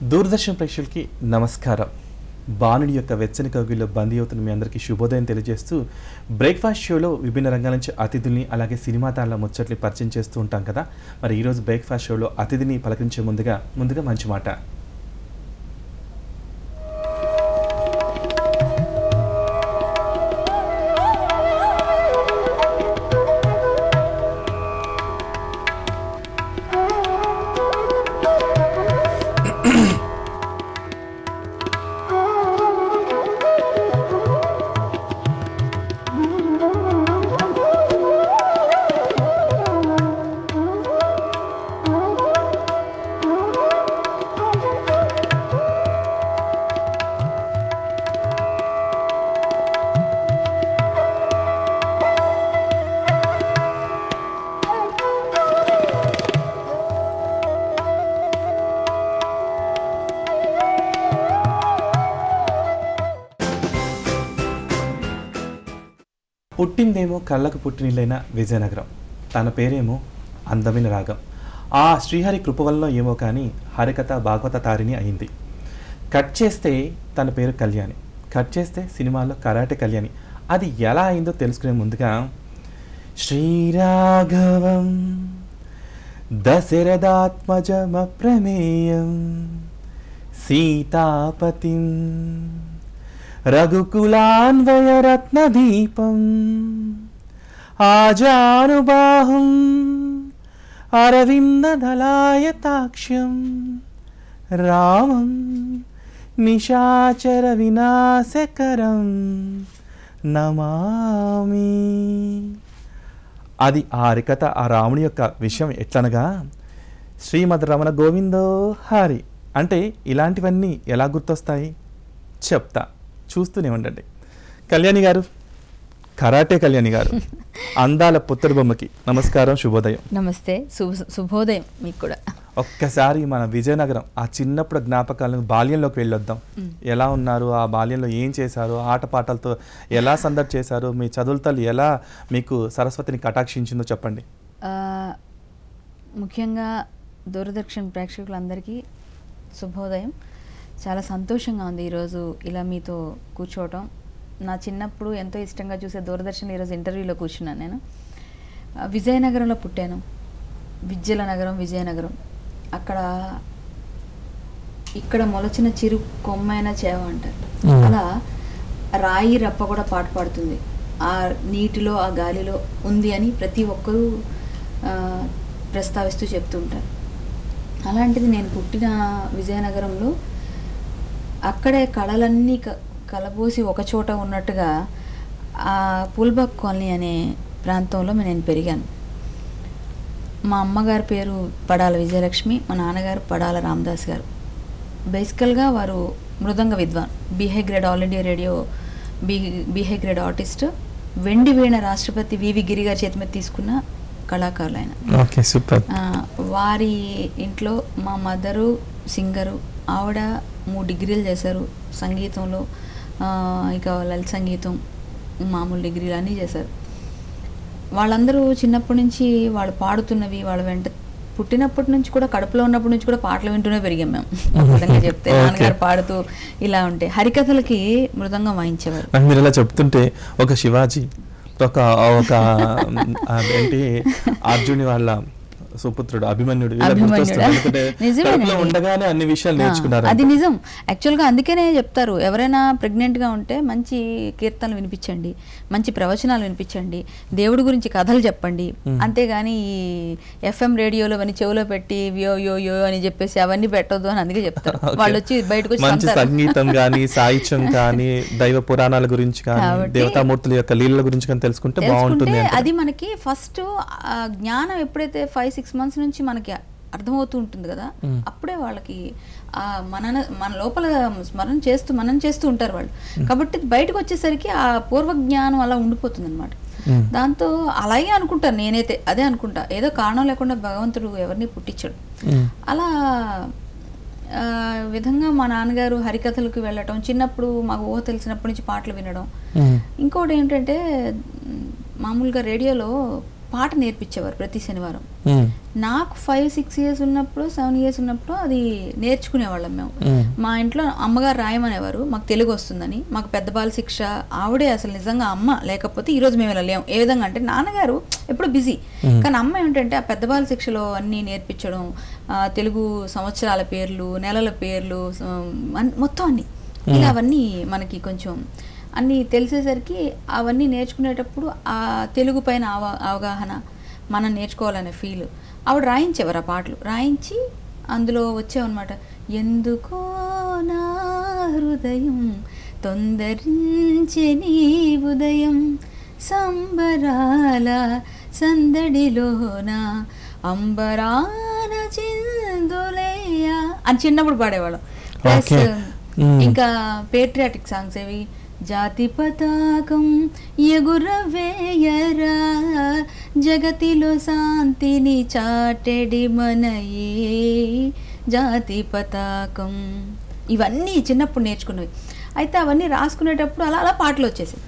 దూరదర్శన్ ప్రేక్షకులకి నమస్కారం బాణుడి యొక్క వెచ్చని కవిలో బందీ అవుతున్న మీ అందరికీ శుభోదయం తెలియజేస్తూ బ్రేక్ఫాస్ట్ షోలో విభిన్న రంగాల నుంచి అతిథుల్ని అలాగే సినిమా తాళ్ళ ముచ్చట్ని పరిచయం చేస్తూ ఉంటాం కదా మరి ఈరోజు బ్రేక్ఫాస్ట్ షోలో అతిథిని పలకరించే ముందుగా ముందుగా మంచి మాట పుట్టిందేమో కళ్ళకు పుట్టినిల్లైన విజయనగరం తన పేరేమో అందమైన రాగం ఆ శ్రీహరి కృప వల్ల ఏమో కానీ హరికథ భాగవత తారిణి అయింది కట్ చేస్తే తన పేరు కళ్యాణి కట్ చేస్తే సినిమాలో కరాటే కళ్యాణి అది ఎలా అయిందో తెలుసుకునే ముందుగా శ్రీరాఘవం దశరథాత్మజమ ప్రమేయం సీతాపతిం రఘుకులాన్వయరత్నదీపం ఆజానుబాహుం అరవిందదలాయతాక్ష్యం రామం నిశాచర వినాశకరం నమామి అది ఆ హరికథ ఆ రాముని యొక్క విషయం ఎట్లనగా శ్రీమద్ రమణ గోవిందో హరి అంటే ఇలాంటివన్నీ ఎలా గుర్తొస్తాయి చెప్తా చూస్తూనే ఉండండి కళ్యాణి గారు కరాటే కళ్యాణి గారు అందాల పుత్తడి బొమ్మకి నమస్కారం శుభోదయం నమస్తే శుభ శుభోదయం మీకు కూడా ఒక్కసారి మన విజయనగరం ఆ చిన్నప్పుడు జ్ఞాపకాలను బాల్యంలోకి వెళ్ళొద్దాం ఎలా ఉన్నారు ఆ బాల్యంలో ఏం చేశారు ఆటపాటలతో ఎలా సందడి చేశారు మీ చదువులతో ఎలా మీకు సరస్వతిని కటాక్షించిందో చెప్పండి ఆ, ముఖ్యంగా దూరదర్శన్ ప్రేక్షకులందరికీ శుభోదయం చాలా సంతోషంగా ఉంది ఈరోజు ఇలా మీతో కూర్చోవటం నా చిన్నప్పుడు ఎంతో ఇష్టంగా చూసే దూరదర్శన్ ఈరోజు ఇంటర్వ్యూలో కూర్చున్నాను నేను ఆ, విజయనగరంలో పుట్టాను విద్యల నగరం విజయనగరం అక్కడ ఇక్కడ మొలచిన చిరు కొమ్మైన చేవ అంటారు మ్మ్. అలా రాయి రప్ప కూడా పాట పాడుతుంది ఆ నీటిలో ఆ గాలిలో ఉంది అని ప్రతి ఒక్కరూ ఆ, ప్రస్తావిస్తూ చెప్తూ ఉంటారు అలాంటిది నేను పుట్టిన విజయనగరంలో అక్కడే కళలన్నీ క- కలబోసి ఒక చోట ఉన్నట్టుగా ఆ పూల్బాగ్ కాలనీ అనే ప్రాంతంలో నేను పెరిగాను మా అమ్మగారి పేరు పడాల విజయలక్ష్మి మా నాన్నగారు పడాల రామదాస్ గారు బేసికల్గా వారు మృదంగ విద్వాన్ B high grade All India Radio B B high grade artist వెండి వీణ రాష్ట్రపతి వివి గిరి గారి చేతి మీద తీసుకున్న కళాకారులు ఆయన ఓకే సూపర్ ఆ, వారి ఇంట్లో మా మదరు సింగరు ఆవిడ మూడు డిగ్రీలు చేశారు సంగీతంలో ఆ, ఇక లలిత సంగీతం మామూలు డిగ్రీలు అన్నీ చేశారు వాళ్ళందరూ చిన్నప్పటి నుంచి వాళ్ళు పాడుతున్నవి వాళ్ళ వెంట పుట్టినప్పటి నుంచి కూడా కడుపులో ఉన్నప్పటి నుంచి కూడా పాటలు వింటూనే పెరిగాం మేము ఒక విధంగా చెప్తే Okay. నాన్నగారు పాడుతూ ఇలా ఉంటే హరికథలకి మృదంగం వాయించేవారు నాకు మీరు ఇలా చెప్తుంటే ఒక శివాజీ ఒక ఒక ఏంటి అర్జుని వాళ్ళ సుపుత్రుడు అభిమన్యుడు ఇలా అభిమన్యుడు. గుర్తొస్తుంది. ఎందుకంటే నిజమేనండి. కడుపులో ఉండగానే అన్ని విషయాలు ఆ, నేర్చుకున్నారు అది నిజం యాక్చువల్గా అందుకనే చెప్తారు ఎవరైనా ప్రెగ్నెంట్గా ఉంటే మంచి కీర్తనలు వినిపించండి మంచి ప్రవచనాలు వినిపించండి దేవుడి గురించి కథలు చెప్పండి అంతేగాని ఈ ఎఫ్ఎం రేడియోలో అవన్నీ చెవిలో పెట్టి యో యో యో అని చెప్పేసి అవన్నీ పెట్టొద్దు అని అందుకే చెప్తారు Okay. వాళ్ళు వచ్చి బయటకు వచ్చి మంచి అంటారు. సంగీతం కానీ సాహిత్యం కానీ దైవ పురాణాల గురించి కానీ కాబట్టి- దేవతామూర్తుల యొక్క లీలల గురించి కానీ తెలుసుకుంటే బాగుంటుంది తెలుసుకుంటే అంటారు. అది మనకి ఫస్ట్ జ్ఞానం ఎప్పుడైతే ఫైవ్ సిక్స్ మంత్స్ నుంచి మనకి అర్థమవుతూ ఉంటుంది కదా అప్పుడే వాళ్ళకి ఆ మన మన లోపల స్మరణ చేస్తూ మనం చేస్తూ ఉంటారు వాళ్ళు కాబట్టి బయటకు వచ్చేసరికి ఆ పూర్వ జ్ఞానం అలా ఉండిపోతుంది అనమాట మ్మ్. దాంతో అలాగే అనుకుంటాను నేనైతే అదే అనుకుంటా ఏదో కారణం లేకుండా భగవంతుడు ఎవరిని పుట్టించాడు మ్మ్. అలా ఆ, విధంగా మా నాన్నగారు హరికథలకు వెళ్ళటం చిన్నప్పుడు మాకు ఊహ తెలిసినప్పటి నుంచి పాటలు వినడం మ్మ్. ఇంకోటి ఏంటంటే మ్, మామూలుగా రేడియోలో పాట నేర్పించేవారు ప్రతి శనివారం మ్మ్. నాకు ఫైవ్ సిక్స్ ఇయర్స్ ఉన్నప్పుడు సెవెన్ ఇయర్స్ ఉన్నప్పుడు అది నేర్చుకునేవాళ్ళం మేము మ్మ్. మా ఇంట్లో అమ్మగారు రాయమనేవారు మాకు తెలుగు వస్తుందని మాకు పెద్ద బాల శిక్ష ఆవిడే అసలు నిజంగా అమ్మ లేకపోతే ఈరోజు మేము ఇలా లేము ఏ విధంగా అంటే నాన్నగారు ఎప్పుడు బిజీ కానీ అమ్మ ఏంటంటే ఆ పెద్ద బాల శిక్షలో అన్నీ నేర్పించడం ఆ, తెలుగు సంవత్సరాల పేర్లు నెలల పేర్లు స- అన్- మొత్తం అన్ని ఇలా అవన్నీ మనకి కొంచెం అన్నీ తెలిసేసరికి అవన్నీ నేర్చుకునేటప్పుడు ఆ తెలుగు పైన అవ అవగాహన మనం నేర్చుకోవాలనే ఫీల్ ఆవిడ రాయించేవారు ఆ పాటలు రాయించి అందులో వచ్చావన్నమాట ఎందుకో నా హృదయం తొందరించే నీ ఉదయం సంబరాల సందడిలోన అంబరాన చిందులేయ అని చిన్నప్పుడు పాడేవాళ్ళం ప్లస్ Okay. Mm. ఇంకా పేట్రియాటిక్ సాంగ్స్ ఏవి జాతి పతాకం ఎగురవేయరా జగతిలో శాంతిని చాటెడి మనయే జాతి పతాకం ఇవన్నీ చిన్నప్పుడు నేర్చుకున్నవి అయితే అవన్నీ రాసుకునేటప్పుడు అలా అలా పాటలు వచ్చేసాయి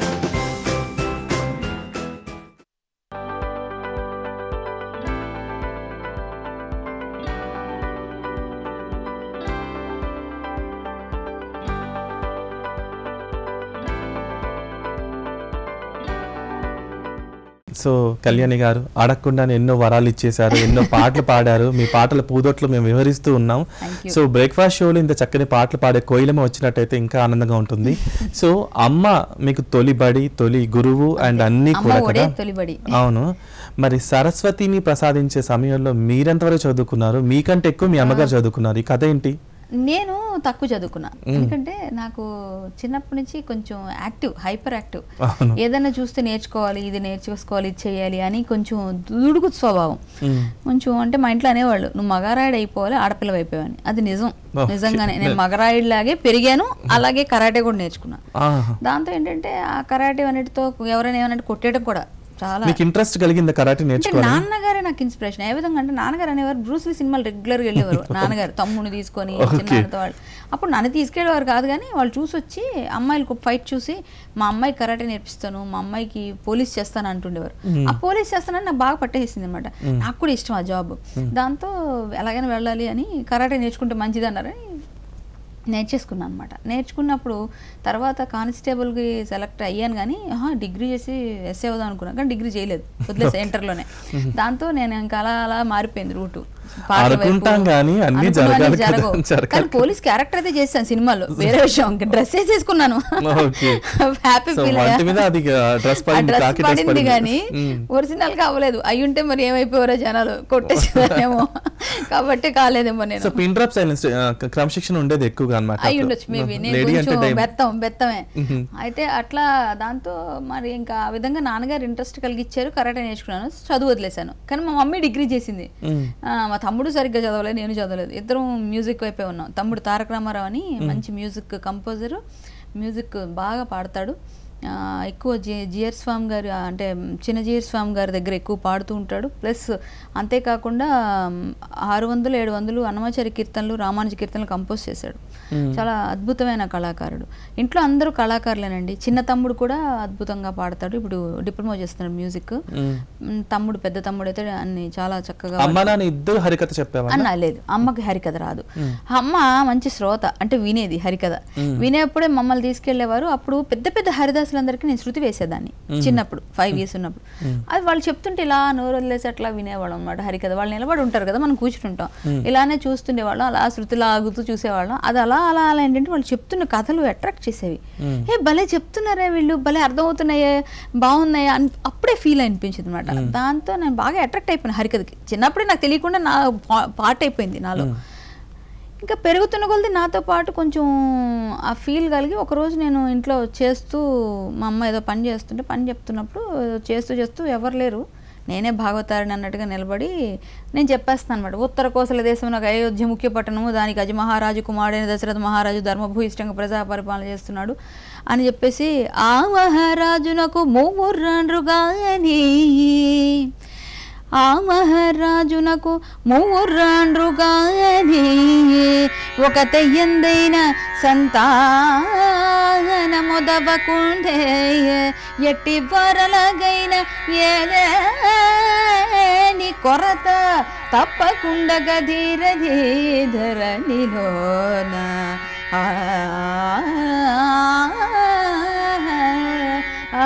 సో కళ్యాణి గారు అడగకుండానే ఎన్నో వరాలు ఇచ్చేశారు ఎన్నో పాటలు పాడారు మీ పాటల పూదొట్లు మేము వివరిస్తూ ఉన్నాం Thank you. సో బ్రేక్ఫాస్ట్ షోలో ఇంత చక్కని పాటలు పాడే కోయిలమ్మ వచ్చినట్టయితే ఇంకా ఆనందంగా ఉంటుంది సో అమ్మ మీకు తొలి బడి తొలి గురువు అండ్ అన్ని అమ్మ కూడా ఒడే కదా తొలిబడి అవును మరి సరస్వతిని ప్రసాదించే సమయంలో మీరెంతవరకు చదువుకున్నారు మీకంటే ఎక్కువ మీ అమ్మగారు చదువుకున్నారు ఈ కథ ఏంటి నేను తక్కువ చదువుకున్నా ఎందుకంటే నాకు చిన్నప్పటి నుంచి కొంచెం యాక్టివ్ హైపర్ యాక్టివ్ అవును ఏదైనా చూస్తే నేర్చుకోవాలి ఇది నేర్చుకోవాలి ఇది చేయాలి అని కొంచెం దుడుగు స్వభావం మ్మ్. కొంచెం అంటే మా ఇంట్లో అనేవాళ్ళు నువ్వు మగరాయుడు అయిపోవాలి ఆడపిల్ల అయిపోయావని అది నిజం Okay. నిజంగానే నేను మగరాయుడు లాగే పెరిగాను అలాగే కరాటే కూడా నేర్చుకున్నా ఆహా. దాంతో ఏంటంటే ఆ కరాటే అన్నిటితో ఎవరైనా ఏమన్నట్టు కొట్టేయడం కూడా చాలా మీకు ఇంట్రెస్ట్ కలిగింది కరాటే అంటే నేర్చుకోవాలి నాన్నగారే నాకు ఇన్స్పిరేషన్ ఏ విధంగా అంటే నాన్నగారు అనేవారు బ్రూస్లీ సినిమాలు రెగ్యులర్గా వెళ్ళేవారు నాన్నగారు తమ్ముని తీసుకొని Okay. చిన్నాన్నతో వాళ్ళు అప్పుడు నన్ను తీసుకెళ్ళేవారు కాదు కానీ వాళ్ళు చూసి వచ్చి అమ్మాయిలకు ఫైట్ చూసి మా అమ్మాయి కరాటే నేర్పిస్తాను మా అమ్మాయికి పోలీస్ చేస్తాను అంటుండేవారు ఆ పోలీస్ చేస్తానని నాకు బాగా పట్టేసింది అనమాట నాకు కూడా ఇష్టం ఆ జాబ్ దాంతో ఎలాగైనా వెళ్ళాలి అని కరాటే నేర్చుకుంటే మంచిది అన్నారని నేర్చేసుకున్నాను అనమాట నేర్చుకున్నప్పుడు తర్వాత కానిస్టేబుల్కి సెలెక్ట్ అయ్యాను కానీ ఆహా, డిగ్రీ చేసి ఎస్ఏ అవుదాం అనుకున్నాను కానీ డిగ్రీ చేయలేదు వదిలేసా ఇంటర్లోనే దాంతో నేను ఇంకా అలా అలా మారిపోయింది రూటు పాటల వైపు. అనుకుంటాం కానీ అన్నీ అనుకున్నవన్నీ జరగాలి కదా, జరగవు. జరగాలి కానీ పోలీస్ క్యారెక్టర్ అయితే చేశాను సినిమాలో వేరే విషయం డ్రెస్ వేసేసుకున్నాను ఓకే హ్యాపీ సో ఫీల్ వంటి మీద అది డ్రెస్ ఆ పడింది డ్రెస్ కాకి డ్రెస్ పడింది కానీ మ్మ్. ఒరిజినల్ గా అవ్వలేదు అయ్యుంటే మరి ఏమైపోయారో జనాలు కొట్టేసారేమో కాబట్టి కాలేదేమో నేను సో పిన్ డ్రాప్ సైలెన్స్ క్రమశిక్షణ ఉండేది ఎక్కువగా అనమాట అయి ఉండొచ్చు మేబీ నేను లేడీ అంటే కొంచెం డైమ్ బెత్తం బెత్తమే అయితే అట్లా దాంతో మరి ఇంకా ఆ విధంగా నాన్నగారు ఇంట్రెస్ట్ కలిగిచ్చారు కరాటే నేర్చుకున్నాను చదువు వదిలేశాను కానీ మా మమ్మీ డిగ్రీ చేసింది ఆ, మా తమ్ముడు సరిగ్గా చదవలేదు నేను చదవలేదు ఇద్దరం మ్యూజిక్ వైపే ఉన్నాం తమ్ముడు తారక రామారావు అని మంచి మ్యూజిక్ కంపోజరు మ్యూజిక్ బాగా పాడతాడు ఆ, ఎక్కువ జి జియర్ స్వామి గారు ఆ, అంటే చిన్న జియర్ స్వామి గారి దగ్గర ఎక్కువ పాడుతూ ఉంటాడు ప్లస్ అంతేకాకుండా ఆరు వందలు ఏడు వందలు అన్నమాచారి కీర్తనలు రామానుజ కీర్తనలు కంపోజ్ చేశాడు చాలా అద్భుతమైన కళాకారుడు ఇంట్లో అందరూ కళాకారులేనండి చిన్న తమ్ముడు కూడా అద్భుతంగా పాడతాడు ఇప్పుడు డిప్లొమా చేస్తున్నాడు మ్యూజిక్ మ్, తమ్ముడు పెద్ద తమ్ముడు అయితే అన్ని చాలా చక్కగా అమ్మ నాన్న ఇద్దరు హరికథ చెప్పేవా అన్న లేదు అమ్మకి హరికథ రాదు అమ్మ మంచి శ్రోత అంటే వినేది హరికథ వినేప్పుడే మమ్మల్ని తీసుకెళ్లేవారు అప్పుడు పెద్ద పెద్ద హరిదాసులందరికీ నేను శృతి వేసేదాన్ని చిన్నప్పుడు ఫైవ్ ఇయర్స్ ఉన్నప్పుడు అది వాళ్ళు చెప్తుంటే ఇలా నోరు వదిలేసి అట్లా వినేవాళ్ళం అనమాట హరికథ వాళ్ళు నిలబడి ఉంటారు కదా మనం కూర్చుంటాం ఇలానే చూస్తుండేవాళ్ళం అలా శృతి లాగుతూ చూసేవాళ్ళం అది అలా అలా అలా ఏంటంటే వాళ్ళు చెప్తున్న కథలు అట్రాక్ట్ చేసేవి ఏ భలే చెప్తున్నారే వీళ్ళు భలే అర్థమవుతున్నాయే బాగున్నాయా అని అప్పుడే ఫీల్ అనిపించింది అనమాట దాంతో నేను బాగా అట్రాక్ట్ అయిపోయాను హరికథకి చిన్నప్పుడే నాకు తెలియకుండా నా పా- పాట అయిపోయింది నాలో ఇంకా పెరుగుతున్న కొలది నాతో పాటు కొంచెం ఆ ఫీల్ కలిగి ఒకరోజు నేను ఇంట్లో చేస్తూ మా అమ్మ ఏదో పని చేస్తుంటే పని చెప్తున్నప్పుడు చేస్తూ చేస్తూ ఎవరు లేరు నేనే భాగవతారిని అన్నట్టుగా నిలబడి నేను చెప్పేస్తాను అనమాట ఉత్తర కోసల దేశం నాకు అయోధ్య ముఖ్య పట్టణము దానికి అజ మహారాజు కుమారుడైన దశరథ మహారాజు ధర్మభూయిష్టంగా ప్రజా పరిపాలన చేస్తున్నాడు అని చెప్పేసి ఆ మహారాజునకు మూర్రండ్రుగాని ఆ మహారాజునకు మూర్రాండ్రుగాని ఒక తెయ్యందైన సంతానముదవకుండే ఎట్టి వరలగైన ఏలే కొరత తప్పకుండగ ధీర ధీరనిలోన ఆ, ఆ,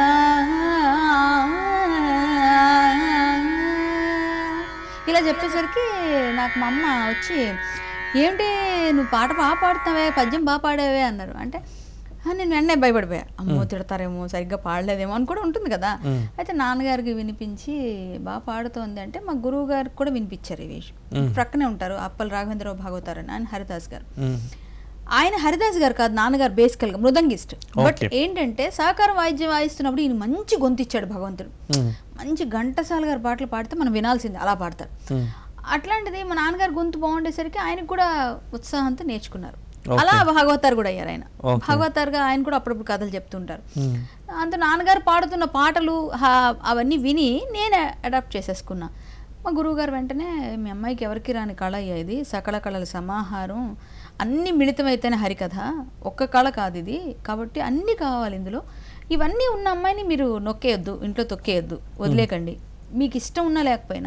ఇలా చెప్పేసరికి నాకు మా అమ్మ వచ్చి ఏంటి నువ్వు పాట బాగా పాడుతావే పద్యం బాగా పాడావే అన్నారు అంటే "ఆ, నేను వెంటనే భయపడిపోయా అమ్మో తిడతారేమో సరిగ్గా పాడలేదేమో అని కూడా ఉంటుంది కదా అయితే నాన్నగారికి వినిపించి బాగా పాడుతోంది అంటే మా గురువు గారికి కూడా వినిపించారు ఈ విషయం ప్రక్కనే ఉంటారు అప్పల రాఘవేంద్రరావు భాగవతారని ఆయన హరిదాస్ గారు మ్మ్. ఆయన హరిదాస్ గారు కాదు నాన్నగారు బేసికల్గా మృదంగిస్ట్ బట్ Okay. ఏంటంటే సహకార వాయిద్యం వాయిస్తున్నప్పుడు ఈయన మంచి గొంతు ఇచ్చాడు భగవంతుడు మ్మ్. మంచి ఘంటసాల గారు పాటలు పాడితే మనం వినాల్సిందే అలా పాడతారు మ్మ్. అట్లాంటిది మా నాన్నగారు గొంతు బాగుండేసరికి ఆయనకు కూడా ఉత్సాహంతో నేర్చుకున్నారు Okay. అలా భాగవతారు కూడా అయ్యారు ఆయన Okay. భాగవతారుగా ఆయన కూడా అప్పుడప్పుడు కథలు చెప్తుంటారు మ్మ్. అంత నాన్నగారు పాడుతున్న పాటలు హా- అవన్నీ విని నేను అడాప్ట్ చేసేసుకున్నా మా గురువుగారు వెంటనే మీ అమ్మాయికి ఎవరికి రాని కళ అయ్యా ఇది సకల కళల సమాహారం అన్ని మిళితమైతేనే హరికథ ఒక్క కళ కాదు ఇది కాబట్టి అన్నీ కావాలి ఇందులో ఇవన్నీ ఉన్న అమ్మాయిని మీరు నొక్కేయొద్దు ఇంట్లో తొక్కేయొద్దు వదిలేకండి మీకు ఇష్టం ఉన్నా లేకపోయినా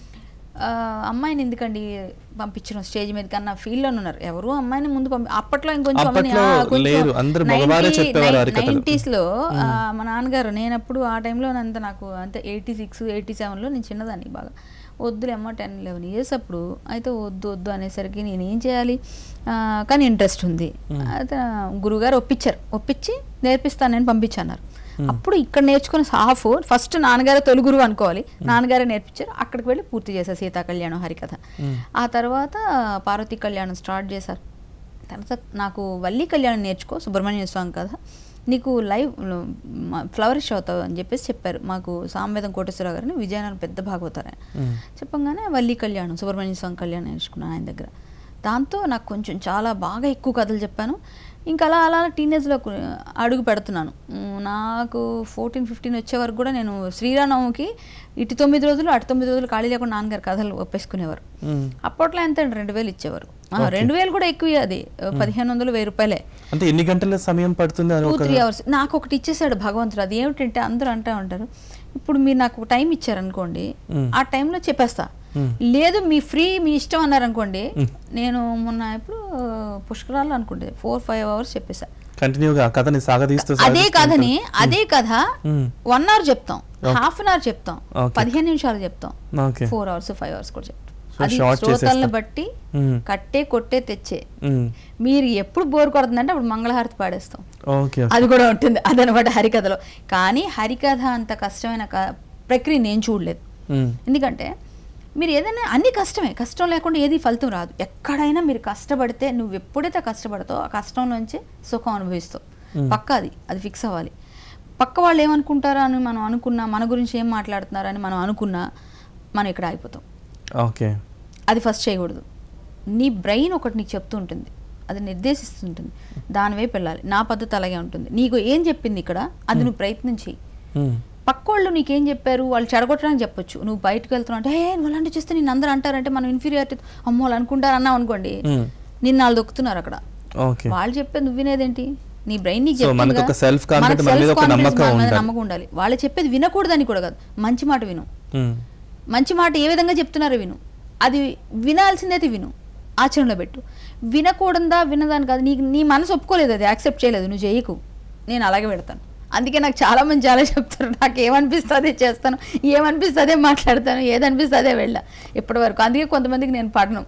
ఆ, అమ్మాయిని ఎందుకండి పంపించడం స్టేజ్ మీద కన్నా ఫీల్డ్లో ఉన్నారు ఎవరు అమ్మాయిని ముందు పంపి అప్పట్లో ఇంకొంచెం అమ్మని, అప్పట్లో ఆ, కొంచెం లేరు. అందరూ మగవారే 90 చెప్పేవారు హరికథలు. 90s లో ఆ, మా నాన్నగారు నేనప్పుడు ఆ టైంలో అంత నాకు అంతే ఎయిటీ సిక్స్ ఎయిటీ సెవెన్లో నేను చిన్నదాన్ని బాగా వద్దులేమ్మా టెన్ లెవెన్ ఇయర్స్ అప్పుడు అయితే వద్దు వద్దు అనేసరికి నేను ఏం చేయాలి ఆ, కానీ ఇంట్రెస్ట్ ఉంది అయితే గురువుగారు ఒప్పించారు ఒప్పించి నేర్పిస్తాను నేను పంపించన్నారు అప్పుడు ఇక్కడ నేర్చుకున్న హాఫ్ ఫస్ట్ నాన్నగారే తొలి గురువు అనుకోవాలి నాన్నగారే నేర్పించారు అక్కడికి వెళ్ళి పూర్తి చేశారు సీతా కళ్యాణం హరికథ ఆ తర్వాత పార్వతీ కళ్యాణం స్టార్ట్ చేశారు తర్వాత నాకు వల్లి కళ్యాణం నేర్చుకో సుబ్రహ్మణ్య స్వామి కథ నీకు లైవ్ ఫ్లవరిష్ అవుతావు అని చెప్పేసి చెప్పారు మాకు సామవేదం కోటేశ్వరరావు గారిని విజయనగరం పెద్ద భాగవతారు ఆయన మ్మ్. చెప్పంగానే వల్లి కళ్యాణం సుబ్రహ్మణ్య స్వామి కళ్యాణం నేర్చుకున్నాను ఆయన దగ్గర దాంతో నాకు కొంచెం చాలా బాగా ఎక్కువ కథలు చెప్పాను ఇంకా అలా అలా టీనేజ్లో అడుగు పెడుతున్నాను ఉమ్, నాకు ఫోర్టీన్ ఫిఫ్టీన్ వచ్చే వరకు కూడా నేను శ్రీరామనవమికి ఇటు తొమ్మిది రోజులు అటు తొమ్మిది రోజులు ఖాళీ లేకుండా నాన్నగారు కథలు ఒప్పేసుకునేవారు మ్మ్. అప్పట్లో ఎంత అండి రెండు వేలు ఇచ్చేవారు ఆ, రెండు వేలు కూడా ఎక్కువ అది పదిహేను వందలు వెయ్యి రూపాయలే అంటే ఎన్ని గంటల సమయం పడుతుంది అని టూ ఒక త్రీ అవర్స్ నాకు ఒకటి ఇచ్చేసాడు భగవంతుడు అది ఏమిటంటే అందరూ అంటూ ఉంటారు ఇప్పుడు మీరు నాకు ఒక టైం ఇచ్చారనుకోండి మ్మ్. ఆ టైంలో చెప్పేస్తా మ్మ్. లేదు మీ ఫ్రీ మీ ఇష్టం అన్నారనుకోండి నేను మొన్న ఎప్పుడు పుష్కరాలు అనుకుంటే ఫోర్ ఫైవ్ అవర్స్ చెప్పేసా కంటిన్యూగా ఆ కథని సాగదీస్తూ అదే సాగదీస్తూ కథని అదే కథ మ్మ్. వన్ అవర్ చెప్తాం హాఫ్ అన్ అవర్ చెప్తాం Okay. పదిహేను నిమిషాలు చెప్తాం okay four hours five hours కూడా చెప్తాం So అది short శ్రోతల్ని చేసేస్తాం. బట్టి మ్మ్. కట్టే కొట్టే తెచ్చే మ్మ్. మీరు ఎప్పుడు బోర్ కొడుతుందంటే అప్పుడు మంగళహారతి పాడేస్తాం ఓకే అది కూడా ఉంటుంది అదనమాట హరికథలో కానీ హరికథ అంత కష్టమైన క- ప్రక్రియ నేను చూడలేదు మ్మ్. ఎందుకంటే మీరు ఏదైనా అన్ని కష్టమే కష్టం లేకుండా ఏది ఫలితం రాదు ఎక్కడైనా మీరు కష్టపడితే నువ్వు ఎప్పుడైతే కష్టపడతావు ఆ కష్టం నుంచి సుఖం అనుభవిస్తావు పక్క అది అది ఫిక్స్ అవ్వాలి పక్క వాళ్ళు ఏమనుకుంటారా అని మనం అనుకున్నా మన గురించి ఏం మాట్లాడుతున్నారని మనం అనుకున్నా మనం ఇక్కడ ఆగిపోతాం ఓకే అది ఫస్ట్ చేయకూడదు నీ బ్రెయిన్ ఒకటి నీకు చెప్తూ ఉంటుంది అది నిర్దేశిస్తుంటుంది దాని వైపు వెళ్ళాలి నా పద్ధతి అలాగే ఉంటుంది నీకు ఏం చెప్పింది ఇక్కడ అది నువ్వు ప్రయత్నం చెయ్యి మ్మ్. పక్కోళ్ళు నీకేం చెప్పారు వాళ్ళు చెడగొట్టడానికి చెప్పొచ్చు నువ్వు బయటకు వెళ్తున్నావు అంటే ఏ నువ్వు అలాంటి చేస్తే నేను అందరూ అంటారంటే మనం ఇన్ఫీరియారిటీ అమ్మో వాళ్ళు అనుకుంటారు అన్నావు అనుకోండి మ్మ్. నిన్ను వాళ్ళు దొక్కుతున్నారు అక్కడ ఓకే వాళ్ళు చెప్పేది నువ్వు వినేదేంటి నీ బ్రెయిన్ నీకు So, చెప్తుంది మనకు కదా. ఒక self confidence, మనకు మన మీద self ఒక confidence నమ్మకం మన మీద ఉండాలి. నమ్మకం ఉండాలి వాళ్ళు చెప్పేది వినకూడదని కూడా కాదు మంచి మాట విను మ్మ్. మంచి మాట ఏ విధంగా చెప్తున్నారో విను అది వినాల్సిందైతే విను ఆచరణలో పెట్టు వినకూడదా వినదాని కాదు నీకు నీ మనసు ఒప్పుకోలేదు అది యాక్సెప్ట్ చేయలేదు నువ్వు చేయకు నేను అలాగే పెడతాను అందుకే నాకు చాలా మంది చాలా చెప్తారు నాకు ఏమనిపిస్తే అదే చేస్తాను ఏమనిపిస్తే అదే మాట్లాడతాను ఏదనిపిస్తే అదే వెళ్ళా ఇప్పటి వరకు అందుకే కొంతమందికి నేను పడను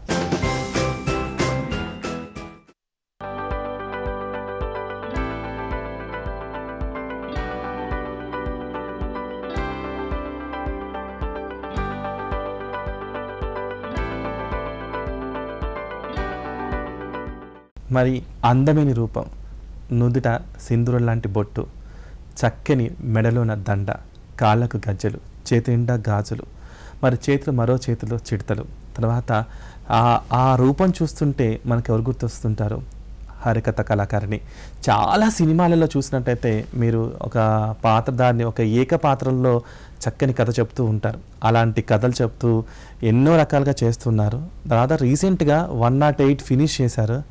మరి అందమైన రూపం నుదుట సింధూరం లాంటి బొట్టు చక్కని మెడలోన దండ కాళ్ళకు గజ్జలు చేతి నిండా గాజులు మరి చేతులు మరో చేతిలో చిడతలు తర్వాత ఆ ఆ రూపం చూస్తుంటే మనకు ఎవరు గుర్తొస్తుంటారు హరికథ కళాకారిణి చాలా సినిమాలలో చూసినట్టయితే మీరు ఒక పాత్రధారిని ఒక ఏక పాత్రల్లో చక్కని కథ చెప్తూ ఉంటారు అలాంటి కథలు చెప్తూ ఎన్నో రకాలుగా చేస్తున్నారు తర్వాత రీసెంట్గా వన్ నాట్ ఎయిట్ ఫినిష్ చేశారు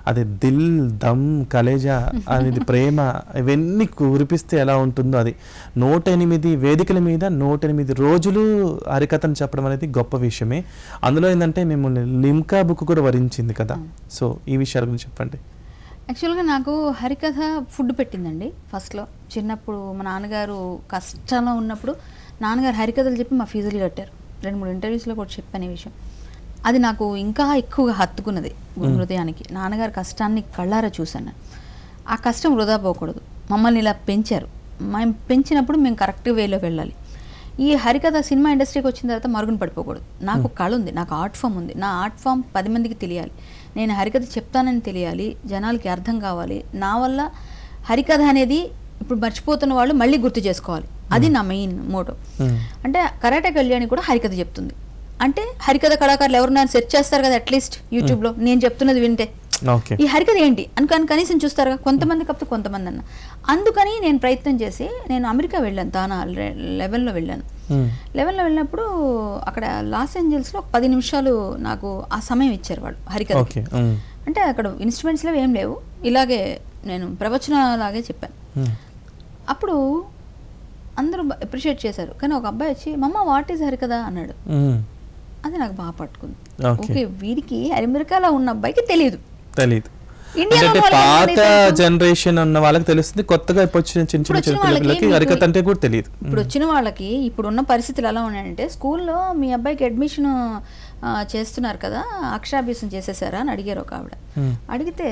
అది దిల్ దమ్ కలేజా అనేది ప్రేమ ఇవన్నీ కురిపిస్తే ఎలా ఉంటుందో అది నూట ఎనిమిది వేదికల మీద నూట ఎనిమిది రోజులు హరికథను చెప్పడం అనేది గొప్ప విషయమే అందులో ఏంటంటే మిమ్మల్ని లిమ్కా బుక్ కూడా వరించింది కదా సో ఈ విషయాల గురించి చెప్పండి యాక్చువల్గా నాకు హరికథ ఫుడ్ పెట్టిందండి ఫస్ట్లో చిన్నప్పుడు మా నాన్నగారు కష్టంలో ఉన్నప్పుడు నాన్నగారు హరికథలు చెప్పి మా ఫీజులు కట్టారు రెండు మూడు ఇంటర్వ్యూస్లో కూడా చెప్పాను ఈ విషయం అది నాకు ఇంకా ఎక్కువగా హత్తుకున్నది గురు హృదయానికి నాన్నగారి కష్టాన్ని కళ్ళారా చూశాను నేను. ఆ కష్టం వృధా పోకూడదు మమ్మల్ని ఇలా పెంచారు మేము పెంచినప్పుడు మేము కరెక్ట్ వేలో వెళ్ళాలి ఈ హరికథ సినిమా ఇండస్ట్రీకి వచ్చిన తర్వాత మరుగున పడిపోకూడదు నాకు కళ ఉంది నాకు ఆర్ట్ ఫామ్ ఉంది నా ఆర్ట్ ఫామ్ పది మందికి తెలియాలి నేను హరికథ చెప్తానని తెలియాలి జనాలకి అర్థం కావాలి నా వల్ల హరికథ అనేది ఇప్పుడు మర్చిపోతున్న వాళ్ళు మళ్ళీ గుర్తు చేసుకోవాలి అది నా మెయిన్ మోటో Hmm. అంటే కరాటే కళ్యాణి కూడా హరికథ చెప్తుంది అంటే హరికథ కళాకారులు ఎవరున్నా సెర్చ్ చేస్తారు కదా అట్లీస్ట్ యూట్యూబ్లో నేను చెప్తున్నది వింటే ఓకే ఈ హరికథ ఏంటి అనుకని కనీసం చూస్తారుగా కొంతమంది కాకపోతే కొంతమంది అన్న అందుకని నేను ప్రయత్నం చేసి నేను అమెరికా వెళ్ళాను తానా లెవెన్లో వెళ్ళాను Hmm. లెవెన్లో వెళ్ళినప్పుడు అక్కడ లాస్ ఏంజల్స్లో ఒక పది నిమిషాలు నాకు ఆ సమయం ఇచ్చారు వాళ్ళు హరికథ ఓకే ఉమ్. అంటే అక్కడ ఇన్స్ట్రుమెంట్స్లో ఏం లేవు ఇలాగే నేను ప్రవచనలాగే చెప్పాను ఉమ్. అప్పుడు అందరూ అప్రిషియేట్ చేశారు కానీ ఒక అబ్బాయి వచ్చి మమ్మ వాట్ ఈజ్ హరికథ అన్నాడు ఉమ్. అది నాకు బాగా పట్టుకుంది ఓకే. ఓకే వీడికి అమెరికాలో ఉన్న అబ్బాయికి తెలియదు తెలీదు ఇండియాలో అంటే వాళ్ళకి పాత తెలుసు. జనరేషన్ ఉన్న వాళ్ళకి తెలుస్తుంది కొత్తగా ఇప్పుడు వచ్చిన చిన్న చిన్న ఇప్పుడు వచ్చిన చిన్న వాళ్ళకి పిల్లలకి మీకు- హరికథ అంటే కూడా తెలియదు ఇప్పుడు వచ్చిన వాళ్ళకి ఇప్పుడున్న పరిస్థితులు ఎలా ఉన్నాయంటే స్కూల్లో మీ అబ్బాయికి అడ్మిషన్ ఆ, చేస్తున్నారు కదా అక్షరాభ్యాసం చేసేసారా అని అడిగారు ఒక ఆవిడ Hmm. అడిగితే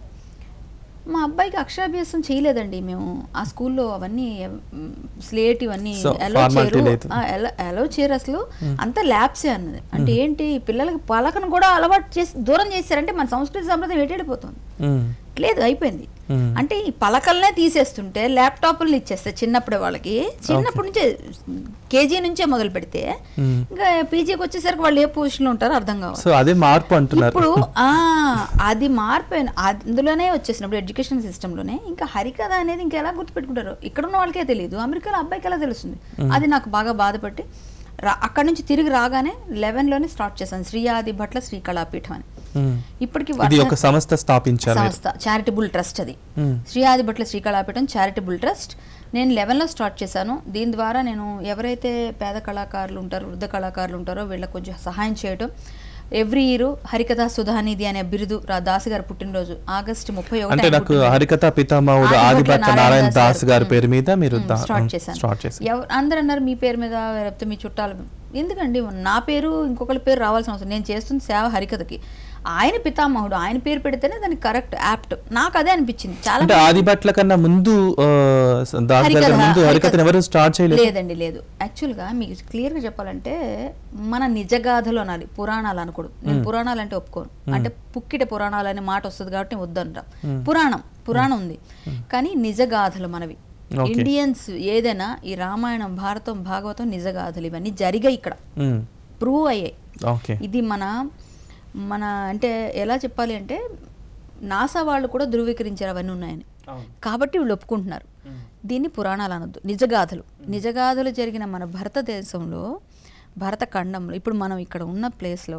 మా అబ్బాయికి అక్షరాభ్యాసం చేయలేదండి మేము ఆ స్కూల్లో అవన్నీ మ్, స్లేట్ ఇవన్నీ So, అలో formality చేయరు లేదు. అలో చేయరు అసలు అంతా ల్యాబ్సే అన్నది అంటే ఏంటి పిల్లలకి పలకను కూడా అలవాటు చేసి దూరం చేశారంటే మన సంస్కృతి సంప్రదాయం ఎటెడిపోతుంది ఉమ్. లేదు అయిపోయింది ఉమ్. అంటే ఈ పలకల్నే తీసేస్తుంటే ల్యాప్టాప్లు ఇచ్చేస్తే చిన్నప్పుడే వాళ్ళకి చిన్నప్పటి నుంచే కేజీ నుంచే మొదలు పెడితే ఉమ్. ఇంకా పీజీకి వచ్చేసరికి వాళ్ళు ఏ పొజిషన్లో ఉంటారో అర్థం కావాలి సో అదే మార్పు అంటున్నారు ఇప్పుడు ఆ అది మార్పోయిన అందులోనే వచ్చేసినప్పుడు ఎడ్యుకేషన్ సిస్టంలోనే ఇంకా హరికథ అనేది ఇంకా ఎలా గుర్తుపెట్టుకుంటారు ఇక్కడ ఉన్న వాళ్ళకే తెలియదు అమెరికాలో అబ్బాయికి ఎలా తెలుస్తుంది అది నాకు బాగా బాధపట్టి రా అక్కడ నుంచి తిరిగి రాగానే లెవెన్లోనే స్టార్ట్ చేశాను శ్రీ ఆది భట్ల శ్రీ కళాపీఠం అని ఉమ్. ఇప్పటికి ఇది ఒక సంస్థ స్థాపించారు మీరు. సంస్థ చారిటబుల్ ట్రస్ట్ అది ఉమ్. శ్రీ ఆదిభట్ల శ్రీకళాపీఠం చారిటబుల్ ట్రస్ట్ నేను లెవెన్లో స్టార్ట్ చేశాను దీని ద్వారా నేను ఎవరైతే పేద కళాకారులు ఉంటారో వృద్ధ కళాకారులు ఉంటారో వీళ్ళకి కొంచెం సహాయం చేయడం ఎవ్రీ ఇయర్ హరికథా సుధానిధి అనే బిరుదు రా దాసు గారు పుట్టినరోజు ఆగస్టు ముప్పై అంటే నాకు హరికథ పితామహుడు ఆదిభట్ల ఆదిభట్ల నారాయణ నారాయణ దాస్ దాస్ గారు. గారి పేరు మీద మీరు దా- స్టార్ట్ చేశాను స్టార్ట్ చేశారు ఎవ- అందరు అన్నారు మీ పేరు మీద లేకపోతే మీ చుట్టాలు ఎందుకండి నా పేరు ఇంకొకరి పేరు రావాల్సిన అవసరం నేను చేస్తుంది సేవ హరికథకి ఆయన పితామహుడు ఆయన పేరు పెడితేనే దానికి కరెక్ట్ యాప్ట్ నాకు అదే అనిపించింది చాలా అంటే ఆదిభట్ల కన్నా ముందు ఆ, దాస్ గారి హరికథ, కన్నా ముందు హరికథను హరికథ. ఎవరు స్టార్ట్ చేయలేదు లేదండి లేదు యాక్చువల్గా మీకు క్లియర్గా చెప్పాలంటే మన నిజగాథలు అనాలి పురాణాలు అనకూడదు నేను పురాణాలు అంటే ఒప్పుకోను అంటే పుక్కిట పురాణాలు అనే మాట వస్తుంది కాబట్టి నేను వద్దంటా పురాణం పురాణం ఉంది కానీ నిజగాథలు మనవి Okay. ఇండియన్స్ ఏదైనా ఈ రామాయణం భారతం భాగవతం నిజగాథలు ఇవన్నీ జరిగాయి ఇక్కడ ఉమ్. ప్రూవ్ అయ్యాయి ఓకే ఇది మన మన అంటే ఎలా చెప్పాలి అంటే నాసా వాళ్ళు కూడా ధృవీకరించారు అవన్నీ ఉన్నాయని కాబట్టి వీళ్ళు ఒప్పుకుంటున్నారు దీన్ని పురాణాలు అనొద్దు నిజగాథలు నిజగాథలు జరిగిన మన భారతదేశంలో భరత ఖండంలో ఇప్పుడు మనం ఇక్కడ ఉన్న ప్లేస్లో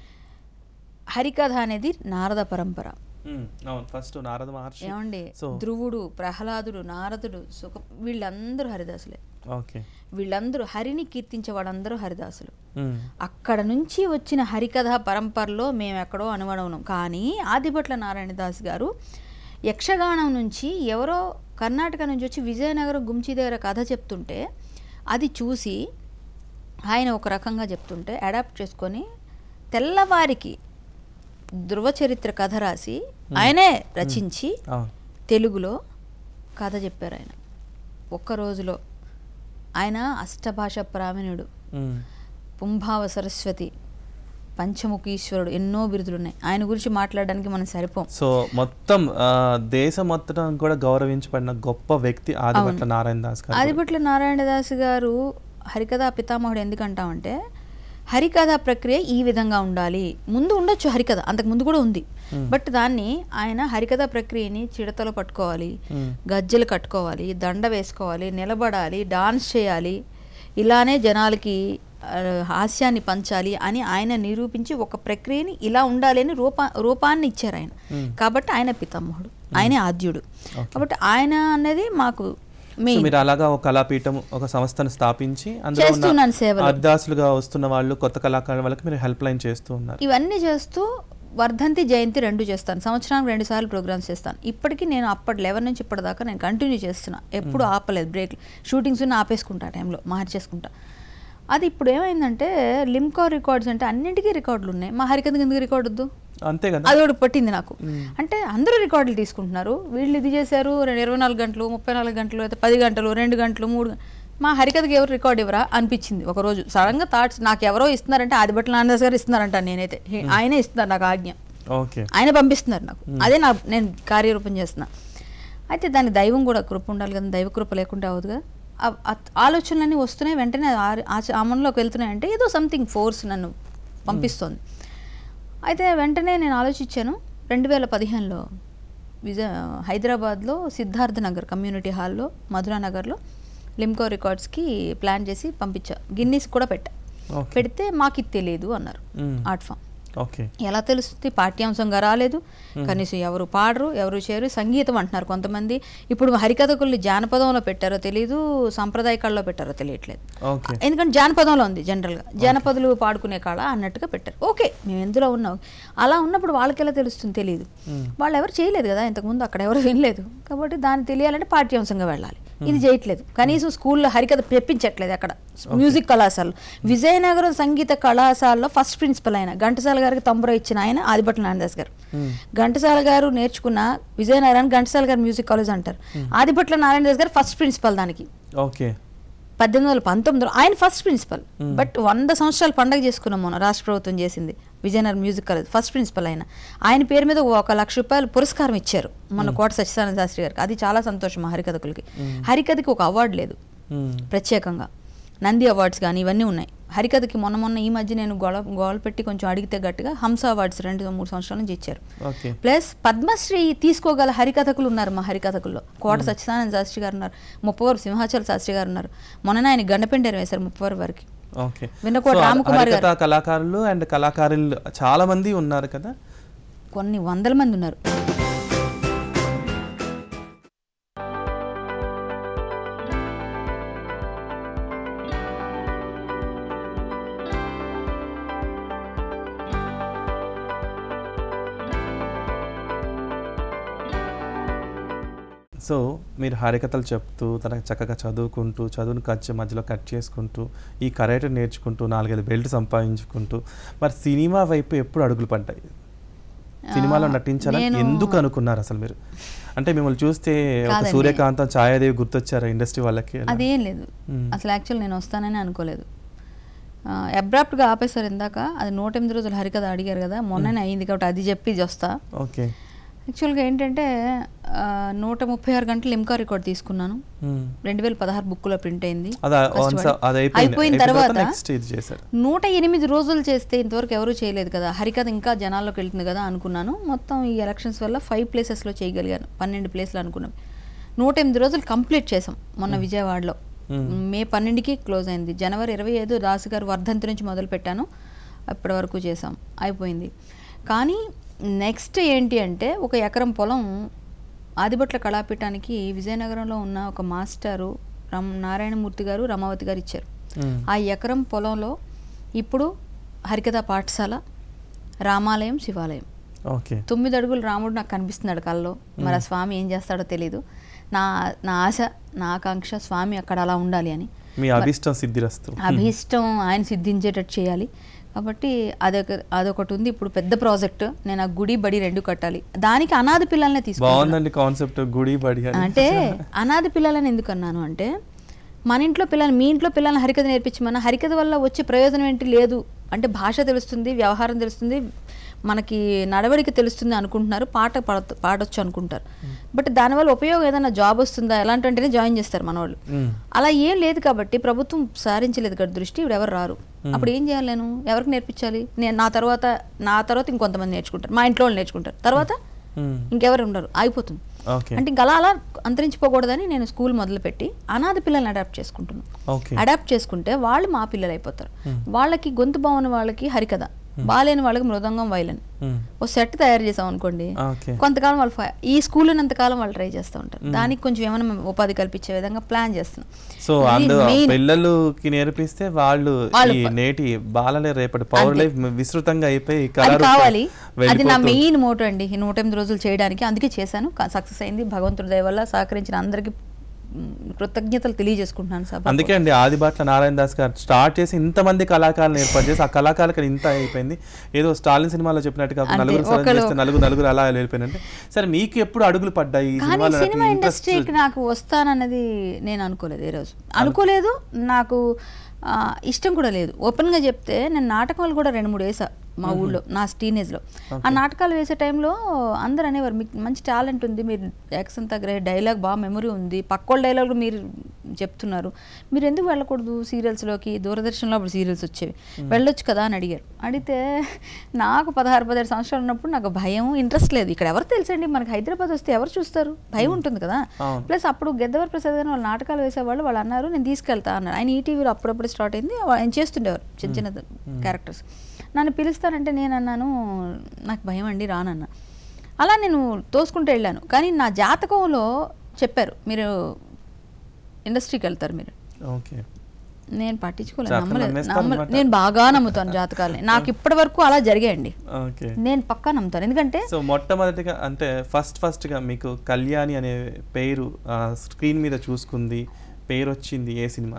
హరికథ అనేది నారద పరంపర ఉమ్. అవును ఫస్ట్ నారద మహర్షి ఏమండి సో ధ్రువుడు ప్రహ్లాదుడు నారదుడు సుఖ వీళ్ళందరూ హరిదాసులే ఓకే వీళ్ళందరూ హరిని కీర్తించే వాళ్ళందరూ హరిదాసులు ఉమ్. అక్కడ నుంచి వచ్చిన హరికథ పరంపరలో మేము ఎక్కడో అనువడవును కానీ ఆదిభట్ల నారాయణదాస్ గారు యక్షగానం నుంచి ఎవరో కర్ణాటక నుంచి వచ్చి విజయనగరం గుంచి దగ్గర కథ చెప్తుంటే అది చూసి ఆయన ఒక రకంగా చెప్తుంటే అడాప్ట్ చేసుకొని తెల్లవారికి ధృవ చరిత్ర కథ రాసి ఆయనే రచించి అవును తెలుగులో కథ చెప్పారు ఆయన ఒక్క రోజులో ఆయన అష్టభాష ప్రావీణుడు ఉమ్. పుంభావ సరస్వతి పంచముఖీశ్వరుడు ఎన్నో బిరుదులు ఉన్నాయి ఆయన గురించి మాట్లాడడానికి మనం సరిపోం సో మొత్తం ఆ, దేశం మొత్తం కూడా గౌరవించబడిన గొప్ప వ్యక్తి ఆదిభట్ల నారాయణ దాస్ గారు ఆదిభట్ల నారాయణదాస్ గారు హరికథా పితామహుడు ఎందుకంటామంటే హరికథ ప్రక్రియ ఈ విధంగా ఉండాలి ముందు ఉండొచ్చు హరికథ అంతకు ముందు కూడా ఉంది బట్ దాన్ని ఆయన హరికథ ప్రక్రియని చిడతలో పట్టుకోవాలి ఉమ్. గజ్జెలు కట్టుకోవాలి దండ వేసుకోవాలి నిలబడాలి డాన్స్ చేయాలి ఇలానే జనాలకి ఆ, హాస్యాన్ని పంచాలి అని ఆయన నిరూపించి ఒక ప్రక్రియని ఇలా ఉండాలి అని రూపా రూపాన్ని ఇచ్చారు ఆయన కాబట్టి ఆయన పితామహుడు ఆయనే ఆద్యుడు కాబట్టి ఆయన అనేది మాకు సో మెయిన్ మీరు అలాగా ఒక కళాపీఠం ఒక సంస్థను స్థాపించి అందులో చేస్తున్నాను ఉన్న సేవలు. అర్దాసులుగా వస్తున్న వాళ్ళు కొత్త కళాకారుల వాళ్ళకి మీరు హెల్ప్ లైన్ చేస్తూ ఉన్నారు ఇవన్నీ చేస్తూ వర్ధంతి జయంతి రెండు చేస్తాను సంవత్సరానికి రెండు సార్లు ప్రోగ్రామ్స్ చేస్తాను ఇప్పటికీ నేను అప్పటి లెవెన్ నుంచి ఇప్పటిదాకా నేను కంటిన్యూ చేస్తున్నా ఎప్పుడు ఆపలేదు బ్రేక్ షూటింగ్స్ ఉన్న ఆపేసుకుంటా ఆ టైంలో మార్చేసుకుంటా అది ఇప్పుడు ఏమైందంటే లిమ్కో రికార్డ్స్ అంటే అన్నింటికీ రికార్డులు ఉన్నాయి మా హరికథ కిందకి రికార్డు వద్దు అంతే కదా అది ఒకటి పట్టింది నాకు అంటే అందరూ రికార్డులు తీసుకుంటున్నారు వీళ్ళు ఇది చేశారు రెండు ఇరవై నాలుగు గంటలు ముప్పై నాలుగు గంటలు అయితే పది గంటలు రెండు గంటలు మూడు గం- మా హరికథకి ఎవరు రికార్డ్ ఇవ్వరా అనిపించింది ఒక రోజు సడన్గా థాట్స్ నాకు ఎవరో ఇస్తున్నారంటే ఆదిభట్ల ఆనందస్ గారు ఇస్తున్నారంట నేనైతే హే- ఆయనే ఇస్తున్నారు నాకు ఆజ్ఞ ఓకే ఆయన పంపిస్తున్నారు నాకు అదే నా నేను కార్యరూపం చేస్తున్నా అయితే దాని దైవం కూడా కృప ఉండాలి కదా దైవ కృప లేకుండా అవ్వదు కదా ఆ- ఆ ఆలోచనలన్నీ వస్తున్నాయి వెంటనే ఆ- ఆ- ఆమన్లోకి వెళ్తున్నాయంటే ఏదో సంథింగ్ ఫోర్స్ నన్ను పంపిస్తోంది అయితే వెంటనే నేను ఆలోచించాను రెండు వేల పదిహేనులో విజయ హైదరాబాద్లో సిద్ధార్థ నగర్ కమ్యూనిటీ హాల్లో మధురా నగర్లో లిమ్కో రికార్డ్స్కి ప్లాన్ చేసి పంపించా గిన్నీస్ కూడా పెట్టా ఓకే పెడితే మాకు ఇది తెలియదు అన్నారు మ్మ్. ఆర్ట్ ఫామ్ ఓకే ఎలా తెలుస్తుంది పాఠ్యాంశంగా రాలేదు కనీసం ఎవరు పాడరు ఎవరు చేయరు సంగీతం అంటున్నారు కొంతమంది ఇప్పుడు హరికథకుల్ని జానపదంలో పెట్టారో తెలియదు సాంప్రదాయ కళలో పెట్టారో తెలియట్లేదు ఓకే ఎందుకంటే జానపదంలో ఉంది జనరల్గా జానపదులు పాడుకునే కాడ అన్నట్టుగా పెట్టారు ఓకే మేము ఎందులో ఉన్నాం అలా ఉన్నప్పుడు వాళ్ళకి ఎలా తెలుస్తుంది తెలియదు వాళ్ళు ఎవరు చేయలేదు కదా ఇంతకుముందు అక్కడ ఎవరు వినలేదు కాబట్టి దాన్ని తెలియాలంటే పాఠ్యాంశంగా వెళ్ళాలి ఇది చేయట్లేదు కనీసం స్కూల్లో హరికథ తెప్పించట్లేదు అక్కడ మ్యూజిక్ కళాశాల విజయనగరం సంగీత కళాశాలలో ఫస్ట్ ప్రిన్సిపల్ ఆయన ఘంటసాల గారికి తంబుర ఇచ్చిన ఆయన ఆదిభట్ల నారాయణదాస్ గారు ఘంటసాల గారు నేర్చుకున్న విజయనగరం ఘంటసాల గారు మ్యూజిక్ కాలేజ్ అంటారు ఆదిభట్ల నారాయణదాస్ గారు ఫస్ట్ ప్రిన్సిపల్ దానికి ఓకే పద్దెనిమిది వందల పంతొమ్మిదిలో ఆయన ఫస్ట్ ప్రిన్సిపల్ బట్ వంద సంవత్సరాలు పండగ చేసుకున్నాం మొన్న రాష్ట్ర ప్రభుత్వం చేసింది Vizianagaram music college first principal ఆయన ఆయన పేరు మీద ఒక లక్ష రూపాయలు పురస్కారం ఇచ్చారు మొన్న కోట సత్యనారాయణ శాస్త్రి గారికి అది చాలా సంతోషం మా హరికథకులకి హరికథకి ఒక అవార్డు లేదు మ్మ్. ప్రత్యేకంగా నంది అవార్డ్స్ కానీ ఇవన్నీ ఉన్నాయి హరికథకి మొన్న మొన్న ఈ మధ్య నేను గొడవ గోల పెట్టి కొంచెం అడిగితే గట్టిగా హంస అవార్డ్స్ రెండు మూడు సంవత్సరాల నుంచి ఇచ్చారు ఓకే ప్లస్ పద్మశ్రీ తీసుకోగల హరికథకులు ఉన్నారు మా హరికథకుల్లో కోట సత్యనారాయణ శాస్త్రి గారు ఉన్నారు ముప్పవరం సింహాచల శాస్త్రి గారు ఉన్నారు మొన్న ఆయన గండపెండేరు వేశారు ముప్పవరం వారికి ఓకే విన్నకోట సో రామకుమార్ హరికథ కళాకారులు అండ్ కళాకారులు చాలా మంది ఉన్నారు కదా కొన్ని వందల మంది ఉన్నారు సో మీరు హరికథలు చెప్తూ తనకు చక్కగా చదువుకుంటూ చదువును కట్ మధ్యలో కట్ చేసుకుంటూ ఈ కరాటే నేర్చుకుంటూ నాలుగైదు బెల్ట్ సంపాదించుకుంటూ మరి సినిమా వైపు ఎప్పుడు అడుగులు పడ్డాయి సినిమాలో నటించాలని నేను- ఎందుకు అనుకున్నారు అసలు మీరు అంటే మిమ్మల్ని చూస్తే ఒక కాదండి. సూర్యకాంతం ఛాయాదేవి గుర్తొచ్చారా ఇండస్ట్రీ వాళ్ళకి అలా? అదేం లేదు మ్మ్. అసలు యాక్చువల్ నేను వస్తానని అనుకోలేదు అబ్రాప్ట్గా ఆపేశారు ఇందాక అది నూట ఎనిమిది రోజులు హరికథ అడిగారు కదా మొన్ననే అయింది కాబట్టి అది చెప్పి ఇది వస్తా ఓకే యాక్చువల్గా ఏంటంటే ఆ, నూట ముప్పై ఆరు గంటలు లిమ్కా రికార్డ్ తీసుకున్నాను మ్మ్. రెండు వేల పదహారు బుక్లో ప్రింట్ అయింది అది కష్టపడి. once అది అయిపోయింది అయిపోయిన తర్వాత నెక్స్ట్ ఇది చేశారు నూట ఎనిమిది రోజులు చేస్తే ఇంతవరకు ఎవరూ చేయలేదు కదా హరికథ ఇంకా జనాల్లోకి వెళ్తుంది కదా అనుకున్నాను మొత్తం ఈ ఎలక్షన్స్ వల్ల ఫైవ్ ప్లేసెస్లో చేయగలిగాను పన్నెండు ప్లేస్లు అనుకున్నాం నూట ఎనిమిది రోజులు కంప్లీట్ చేసాం మొన్న విజయవాడలో మే పన్నెండుకి క్లోజ్ అయింది జనవరి ఇరవై ఐదు దాసు గారు వర్ధంతి నుంచి మొదలు పెట్టాను అప్పటి వరకు చేసాం అయిపోయింది కానీ నెక్స్ట్ ఏంటి అంటే ఒక ఎకరం పొలం ఆదిభట్ల కళాపీఠానికి విజయనగరంలో ఉన్న ఒక మాస్టారు రమ్ నారాయణమూర్తి గారు రమావతి గారు ఇచ్చారు మ్మ్. ఆ ఎకరం పొలంలో ఇప్పుడు హరికథ పాఠశాల రామాలయం శివాలయం ఓకే తొమ్మిది అడుగులు రాముడు నాకు కనిపిస్తున్నాడు కల్లో మరి ఆ స్వామి ఏం చేస్తాడో తెలీదు నా నా ఆశ నా ఆకాంక్ష స్వామి అక్కడ అలా ఉండాలి అని మీ అభిష్టం సిద్ధిరస్తు అభీష్టం ఆయన సిద్ధించేటట్టు చేయాలి కాబట్టి అదొక అదొకటి ఉంది ఇప్పుడు పెద్ద ప్రాజెక్ట్ నేను ఆ గుడి బడి రెండు కట్టాలి దానికి అనాథ పిల్లల్నే తీసుకుంటాను బాగుందండి కాన్సెప్ట్ గుడి బడి అని అంటే అనాథ పిల్లలని ఎందుకు అన్నాను అంటే మన ఇంట్లో పిల్లలు మీ ఇంట్లో పిల్లల్ని హరికథ నేర్పించమన్నా హరికథ వల్ల వచ్చే ప్రయోజనం ఏంటి లేదు అంటే భాష తెలుస్తుంది వ్యవహారం తెలుస్తుంది మనకి నడవడిక తెలుస్తుంది అనుకుంటున్నారు పాట పాడ పాడొచ్చు అనుకుంటారు బట్ దానివల్ల ఉపయోగం ఏదైనా జాబ్ వస్తుందా ఎలాంటివంటేనే జాయిన్ చేస్తారు మన వాళ్ళు మ్మ్. అలా ఏం లేదు కాబట్టి ప్రభుత్వం సారించలేదు కదా దృష్టి ఇప్పుడు ఎవరు రారు అప్పుడు ఏం చేయాలి నేను ఎవరికి నేర్పించాలి నేను నా తర్వాత నా తర్వాత ఇంకొంతమంది నేర్చుకుంటారు మా ఇంట్లో వాళ్ళు నేర్చుకుంటారు తర్వాత మ్మ్. ఇంకెవరు ఉండరు అయిపోతుంది ఓకే అంటే ఇంకా అలా అలా అంతరించిపోకూడదని నేను స్కూల్ మొదలుపెట్టి అనాథ పిల్లల్ని అడాప్ట్ చేసుకుంటున్నాను ఓకే అడాప్ట్ చేసుకుంటే వాళ్ళు మా పిల్లలు అయిపోతారు వాళ్ళకి గొంతు బాగున్న వాళ్ళకి హరికథ బాలేని వాళ్ళకి మృదంగం వైలన్ మ్మ్. ఓ సెట్ తయారు చేసాం అనుకోండి ఓకే కొంతకాలం వాళ్ళు ఫ- ఈ స్కూల్ ఉన్నంతకాలం వాళ్ళు ట్రై చేస్తూ ఉంటారు దానికి కొంచెం ఏమైనా మేము ఉపాధి కల్పించే విధంగా ప్లాన్ చేస్తున్నాం సో ఇది అందులో main. పిల్లలకి నేర్పిస్తే వాళ్ళు వాళ్ళు ఈ నేటి బాలలే రేపటి పవర్ లైఫ్ విస్తృతంగా అయిపోయి అది కలర్ కావాలి అది నా వెళ్ళిపోతూ మెయిన్ మోటో అండి ఈ నూట ఎనిమిది రోజులు చేయడానికి అందుకే చేశాను సక్సెస్ అయింది భగవంతుడి దయ వల్ల సహకరించిన అందరికీ మ్, కృతజ్ఞతలు తెలియజేసుకుంటున్నాను సభ అందుకే అండి ఆదిబాట్ల నారాయణ దాస్ గారు స్టార్ట్ చేసి ఇంతమంది కళాకారులను ఏర్పాటు చేసి ఆ కళాకారులకు ఇంత అయిపోయింది ఏదో స్టాలిన్ సినిమాలో చెప్పినట్టుగా అంతే, నలుగురు సర్వ్ ఒకరు- చేస్తే నలుగురు నలుగురు అలా వెళ్ళిపోయినంటే సరే మీకు ఎప్పుడు అడుగులు పడ్డాయి ఈ కానీ సినిమాలో నాకు సినిమా ఇంట్రెస్ట్ ఇండస్ట్రీకి నాకు వస్తానన్నది నేను అనుకోలేదు ఏ రోజు అనుకోలేదు నాకు ఆ, ఇష్టం కూడా లేదు ఓపెన్గా చెప్తే నేను నాటకాలు కూడా రెండు మూడు వేసా మా ఊళ్ళో నా టీనేజ్లో ఆ నాటకాలు వేసే టైంలో అందరు అనేవారు మీకు మంచి టాలెంట్ ఉంది మీరు యాక్షన్ తగ్గ డైలాగ్ బాగా మెమరీ ఉంది పక్కోళ్ళ డైలాగ్ మీరు చెప్తున్నారు మీరు ఎందుకు వెళ్ళకూడదు సీరియల్స్లోకి దూరదర్శన్లో అప్పుడు సీరియల్స్ వచ్చేవి వెళ్ళొచ్చు కదా అని అడిగారు అడిగితే నాకు పదహారు పదిహేడు సంవత్సరాలు ఉన్నప్పుడు నాకు భయం ఇంట్రెస్ట్ లేదు ఇక్కడ ఎవరు తెలుసండి మనకి హైదరాబాద్ వస్తే ఎవరు చూస్తారు భయం ఉంటుంది కదా అవును. ప్లస్ అప్పుడు గెద్దవర్ ప్రసాద్ గారు వాళ్ళు నాటకాలు వేసేవాళ్ళు వాళ్ళు అన్నారు నేను తీసుకెళ్తా అన్నారు ఆయన ఈటీవీలో అప్పుడప్పుడు స్టార్ట్ అయింది వా- ఆయన చేస్తుండేవారు చిన్న చిన్న క్యారెక్టర్స్ నన్ను పిలుస్తానంటే నేను అన్నాను నాకు భయం అండి రానన్నా అలా నేను తోసుకుంటూ వెళ్ళాను కానీ నా జాతకంలో చెప్పారు మీరు ఇండస్ట్రీకి వెళ్తారు మీరు ఓకే నేను పట్టించుకోలేదు జాతకం నమ్మలేదు నమ్మేస్తారు నమ్మ అన్నమాట. నేను బాగా నమ్ముతాను జాతకాలని నాకు ఇప్పటి వరకు అలా జరిగాయండి ఓకే నేను పక్కా నమ్ముతాను ఎందుకంటే సో మొట్టమొదటిగా అంటే ఫస్ట్ ఫస్ట్గా మీకు కళ్యాణి అనే పేరు స్క్రీన్ మీద చూసుకుంది పేరు వచ్చింది ఏ సినిమా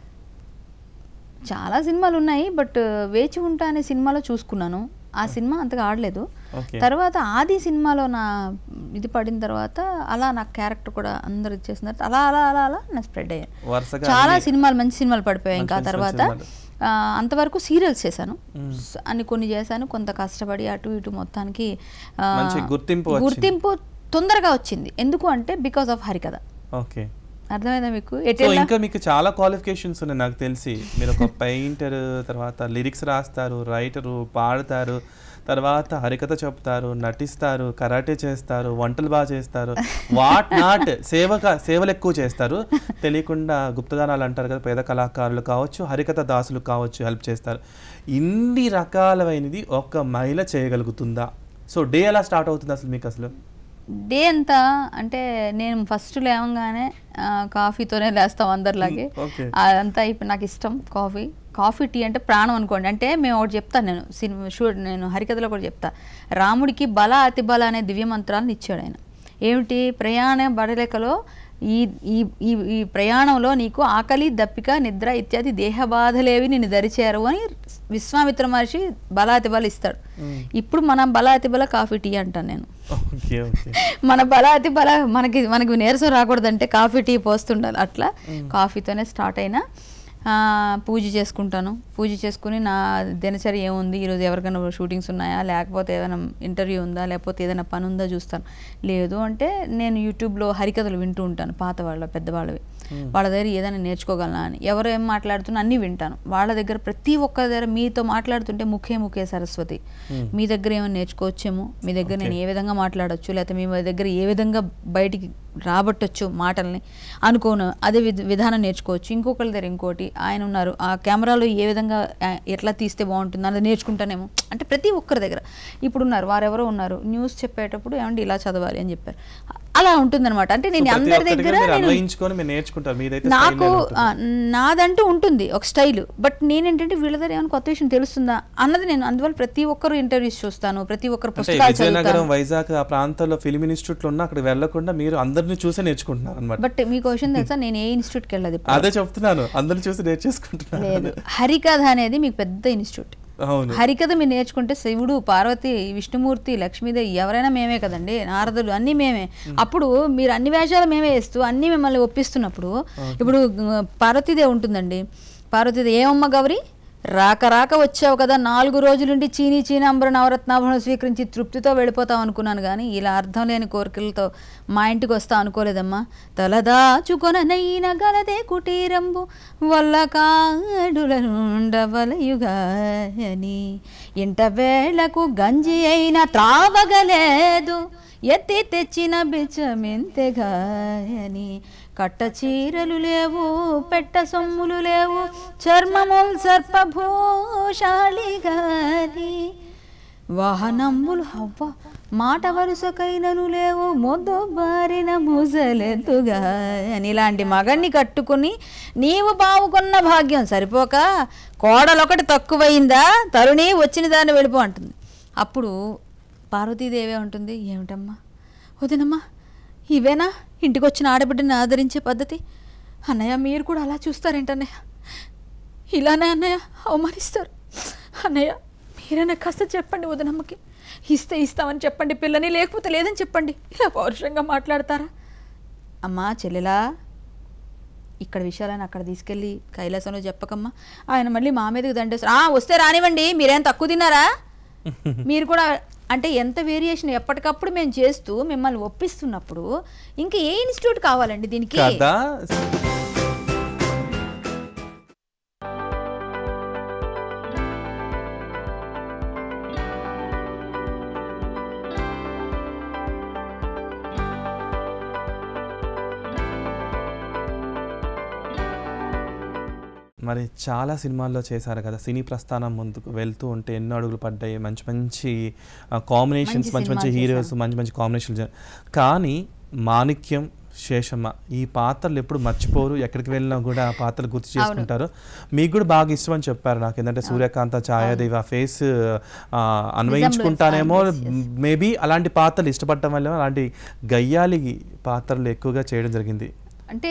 చాలా సినిమాలు ఉన్నాయి బట్ వేచి ఉంటా అనే సినిమాలో చూసుకున్నాను ఆ సినిమా అంతగా ఆడలేదు ఓకే తర్వాత ఆది సినిమాలో నా ఇది పడిన తర్వాత అలా నా క్యారెక్టర్ కూడా అందరు ఇచ్చేసిన తర్వాత అలా అలా అలా అలా నా స్ప్రెడ్ అయ్యాను వరుసగా చాలా అన్ని- సినిమాలు మంచి సినిమాలు పడిపోయాయి ఇంకా మంచి మంచి తర్వాత సినిమాలు. ఆ, అంతవరకు సీరియల్స్ చేశాను మ్మ్. స- అన్ని కొన్ని చేశాను కొంత కష్టపడి అటు ఇటు మొత్తానికి ఆ, మంచి గుర్తింపు వచ్చింది. గుర్తింపు తొందరగా వచ్చింది ఎందుకు అంటే బికాస్ ఆఫ్ హరికథ ఓకే అర్థమైందా మీకు సో ఎటు ఇంకా మీకు చాలా క్వాలిఫికేషన్స్ ఉన్నాయి నాకు తెలిసి మీరు ఒక పెయింటర్ తర్వాత లిరిక్స్ రాస్తారు రైటరు పాడతారు తర్వాత హరికథ చెప్తారు నటిస్తారు కరాటే చేస్తారు వంటలు బాగా చేస్తారు వాట్ నాట్ సేవ సేవలు ఎక్కువ చేస్తారు తెలియకుండా గుప్తదానాలు అంటారు కదా పేద కళాకారులు కావచ్చు హరికథ దాసులు కావచ్చు హెల్ప్ చేస్తారు ఇన్ని రకాలైనది ఒక మహిళ చేయగలుగుతుందా సో డే ఎలా స్టార్ట్ అవుతుంది అసలు మీకు అసలు డే అంతా అంటే నేను ఫస్ట్ లేవగానే ఆ, కాఫీతోనే లేస్తాం అందరిలాగే ఓకే అదంతా ఇప్పుడు నాకు ఇష్టం కాఫీ కాఫీ టీ అంటే ప్రాణం అనుకోండి అంటే మేము ఒకటి చెప్తాను నేను సినిమా షూ నేను హరికథలో కూడా చెప్తా రాముడికి బల అతి బల అనే దివ్య మంత్రాలను ఇచ్చాడు ఆయన ఏమిటి ప్రయాణ బడలికలో ఈ ఈ ఈ ఈ ప్రయాణంలో నీకు ఆకలి దప్పిక నిద్ర ఇత్యాది దేహ బాధలేవి నిన్ను దరిచేరు అని విశ్వామిత్ర మహర్షి బల అతి బల ఇస్తాడు ఇప్పుడు మనం బల అతి బల కాఫీ టీ అంటాను నేను ఓకే ఓకే మన బల అతి బల మనకి మనకి నీరసం రాకూడదంటే కాఫీ టీ పోస్తుండాలి అట్లా కాఫీతోనే స్టార్ట్ అయినా ఆ, పూజ చేసుకుంటాను పూజ చేసుకుని నా దినచర్య ఏముంది ఈరోజు ఎవరికైనా షూటింగ్స్ ఉన్నాయా లేకపోతే ఏదైనా ఇంటర్వ్యూ ఉందా లేకపోతే ఏదైనా పని ఉందా చూస్తాను లేదు అంటే నేను యూట్యూబ్లో హరికథలు వింటూ ఉంటాను పాత వాళ్ళ పెద్దవాళ్ళవి వాళ్ళ దగ్గర ఏదైనా నేర్చుకోగలనా అని ఎవరు ఏం మాట్లాడుతున్నా అన్నీ వింటాను వాళ్ళ దగ్గర ప్రతి ఒక్కరి దగ్గర మీతో మాట్లాడుతుంటే ముఖే ముఖే సరస్వతి మీ దగ్గర ఏమైనా నేర్చుకోవచ్చేమో మీ దగ్గర నేను ఏ విధంగా మాట్లాడొచ్చు లేకపోతే మీ దగ్గర ఏ విధంగా బయటికి రాబట్టొచ్చు మాటల్ని అనుకోను అదే విధ- విధానం నేర్చుకోవచ్చు ఇంకొకరి దగ్గర ఇంకోటి ఆయన ఉన్నారు ఆ కెమెరాలో ఏ విధంగా ఆ, ఎట్లా తీస్తే బాగుంటుంది అన్నది నేర్చుకుంటానేమో అంటే ప్రతి ఒక్కరి దగ్గర ఇప్పుడు ఉన్నారు వారెవరో ఉన్నారు న్యూస్ చెప్పేటప్పుడు ఏమంటే ఇలా చదవాలి అని చెప్పారు అలా ఉంటుందన్నమాట అంటే నేను సో ప్రతి అందరి ఒక్కటిగా దగ్గర మీరు నేను అన్వయించుకొని మీరు నేర్చుకుంటారు మీదైతే నాకు style ఎలా ఆ, ఉంటుంది? నాదంటూ ఉంటుంది ఒక స్టైల్ బట్ నేనేంటంటే వీళ్ళ దగ్గర ఏమైనా కొత్త విషయం తెలుస్తుందా అన్నది నేను అందువల్ల ప్రతి ఒక్కరు ఇంటర్వ్యూస్ చూస్తాను ప్రతి ఒక్కరు అంటే పుస్తకాలు విజయనగరం చదువుతాను వైజాగ్ ఆ ప్రాంతాల్లో ఫిలిం ఇన్స్టిట్యూట్లు ఉన్నా అక్కడ వెళ్లకుండా మీరు అందరిని చూసే నేర్చుకుంటున్నారు అనమాట బట్ మీకు విషయం తెలుసా నేను ఏ ఇన్స్టిట్యూట్కి వెళ్ళదు ఇప్పుడు. అదే చెప్తున్నాను అందరిని చూసి నేర్చేసుకుంటున్నాను లేదు హరికథ అనేది మీకు పెద్ద ఇన్స్టిట్యూట్ అవును హరికథ మీరు నేర్చుకుంటే శివుడు పార్వతి విష్ణుమూర్తి లక్ష్మీదేవి ఎవరైనా మేమే కదండి నారదులు అన్నీ మేమే అప్పుడు మీరు అన్ని వేషాలు మేమే వేస్తూ అన్నీ మిమ్మల్ని ఒప్పిస్తున్నప్పుడు ఇప్పుడు ఆ, పార్వతీదేవి ఉంటుందండి పార్వతీదేవి ఏమమ్మ గౌరి రాక రాక వచ్చావు కదా నాలుగు రోజులుండి చీనీ చీనాంబర నవరత్నాభరణం స్వీకరించి తృప్తితో వెళ్ళిపోతాం అనుకున్నాను కానీ ఇలా అర్థం లేని కోరికలతో మా ఇంటికి వస్తా అనుకోలేదమ్మా తలదాచుకొననైన గలదే కుటీరంబు వల్ల కాడులనుండవలయుగాని ఇంట వేళకు గంజి అయిన త్రావగలేదు ఎత్తి తెచ్చిన బిచ్చమెంతెగాయని కట్ట చీరలు లేవు పెట్ట సొమ్ములు లేవు చర్మముల్ సర్పభూషాళి గాని వాహనములు హవ్వ మాట వరుసకైనను లేవు మొద్దు బారిన ముసలెద్దుగా అని ఇలాంటి మగన్ని కట్టుకుని నీవు బావుకున్న భాగ్యం సరిపోక కోడలొకటి తక్కువయిందా తరుణి వచ్చిన దాన్ని వెళ్ళిపో అంటుంది అప్పుడు పార్వతీదేవి ఉంటుంది ఏమిటమ్మా వదినమ్మా ఇవేనా ఇంటికి వచ్చిన ఆడబిడ్డని ఆదరించే పద్ధతి అన్నయ్య మీరు కూడా అలా చూస్తారేంటన్నయ్య ఇలానే అన్నయ్య అవమానిస్తారు అన్నయ్య మీరైనా కాస్త చెప్పండి వదినమ్మకి ఇస్తే ఇస్తామని చెప్పండి పిల్లని లేకపోతే లేదని చెప్పండి ఇలా పౌరుషంగా మాట్లాడతారా అమ్మా చెల్లెలా ఇక్కడ విషయాలను అక్కడ తీసుకెళ్ళి కైలాసంలో చెప్పకమ్మా ఆయన మళ్ళీ మా మీదకి దండేస్తారు "ఆ, వస్తే రానివ్వండి మీరేం తక్కువ తిన్నారా మీరు కూడా అంటే ఎంత వేరియేషన్ ఎప్పటికప్పుడు మేము చేస్తూ మిమ్మల్ని ఒప్పిస్తున్నప్పుడు ఇంకా ఏ ఇన్స్టిట్యూట్ కావాలండి దీనికి కదా మరి చాలా సినిమాల్లో చేశారు కదా సినీ ప్రస్థానం ముందుకు వెళ్తూ ఉంటే ఎన్నో అడుగులు పడ్డాయి మంచి మంచి కాంబినేషన్స్ మంచి మంచి మంచి సినిమాలు హీరోస్ మంచి మంచి కాంబినేషన్లు కానీ మాణిక్యం శేషమ్మ ఈ పాత్రలు ఎప్పుడు మర్చిపోరు ఎక్కడికి వెళ్ళినా కూడా ఆ పాత్రలు గుర్తు చేసుకుంటారు మీకు కూడా బాగా ఇష్టం అని చెప్పారు నాకు ఏంటంటే సూర్యకాంత ఛాయాదేవి ఆ ఫేస్ అన్వయించుకుంటానేమో yes, yes. మేబీ అలాంటి పాత్రలు ఇష్టపడటం వల్ల అలాంటి గయ్యాలి పాత్రలు ఎక్కువగా చేయడం జరిగింది అంటే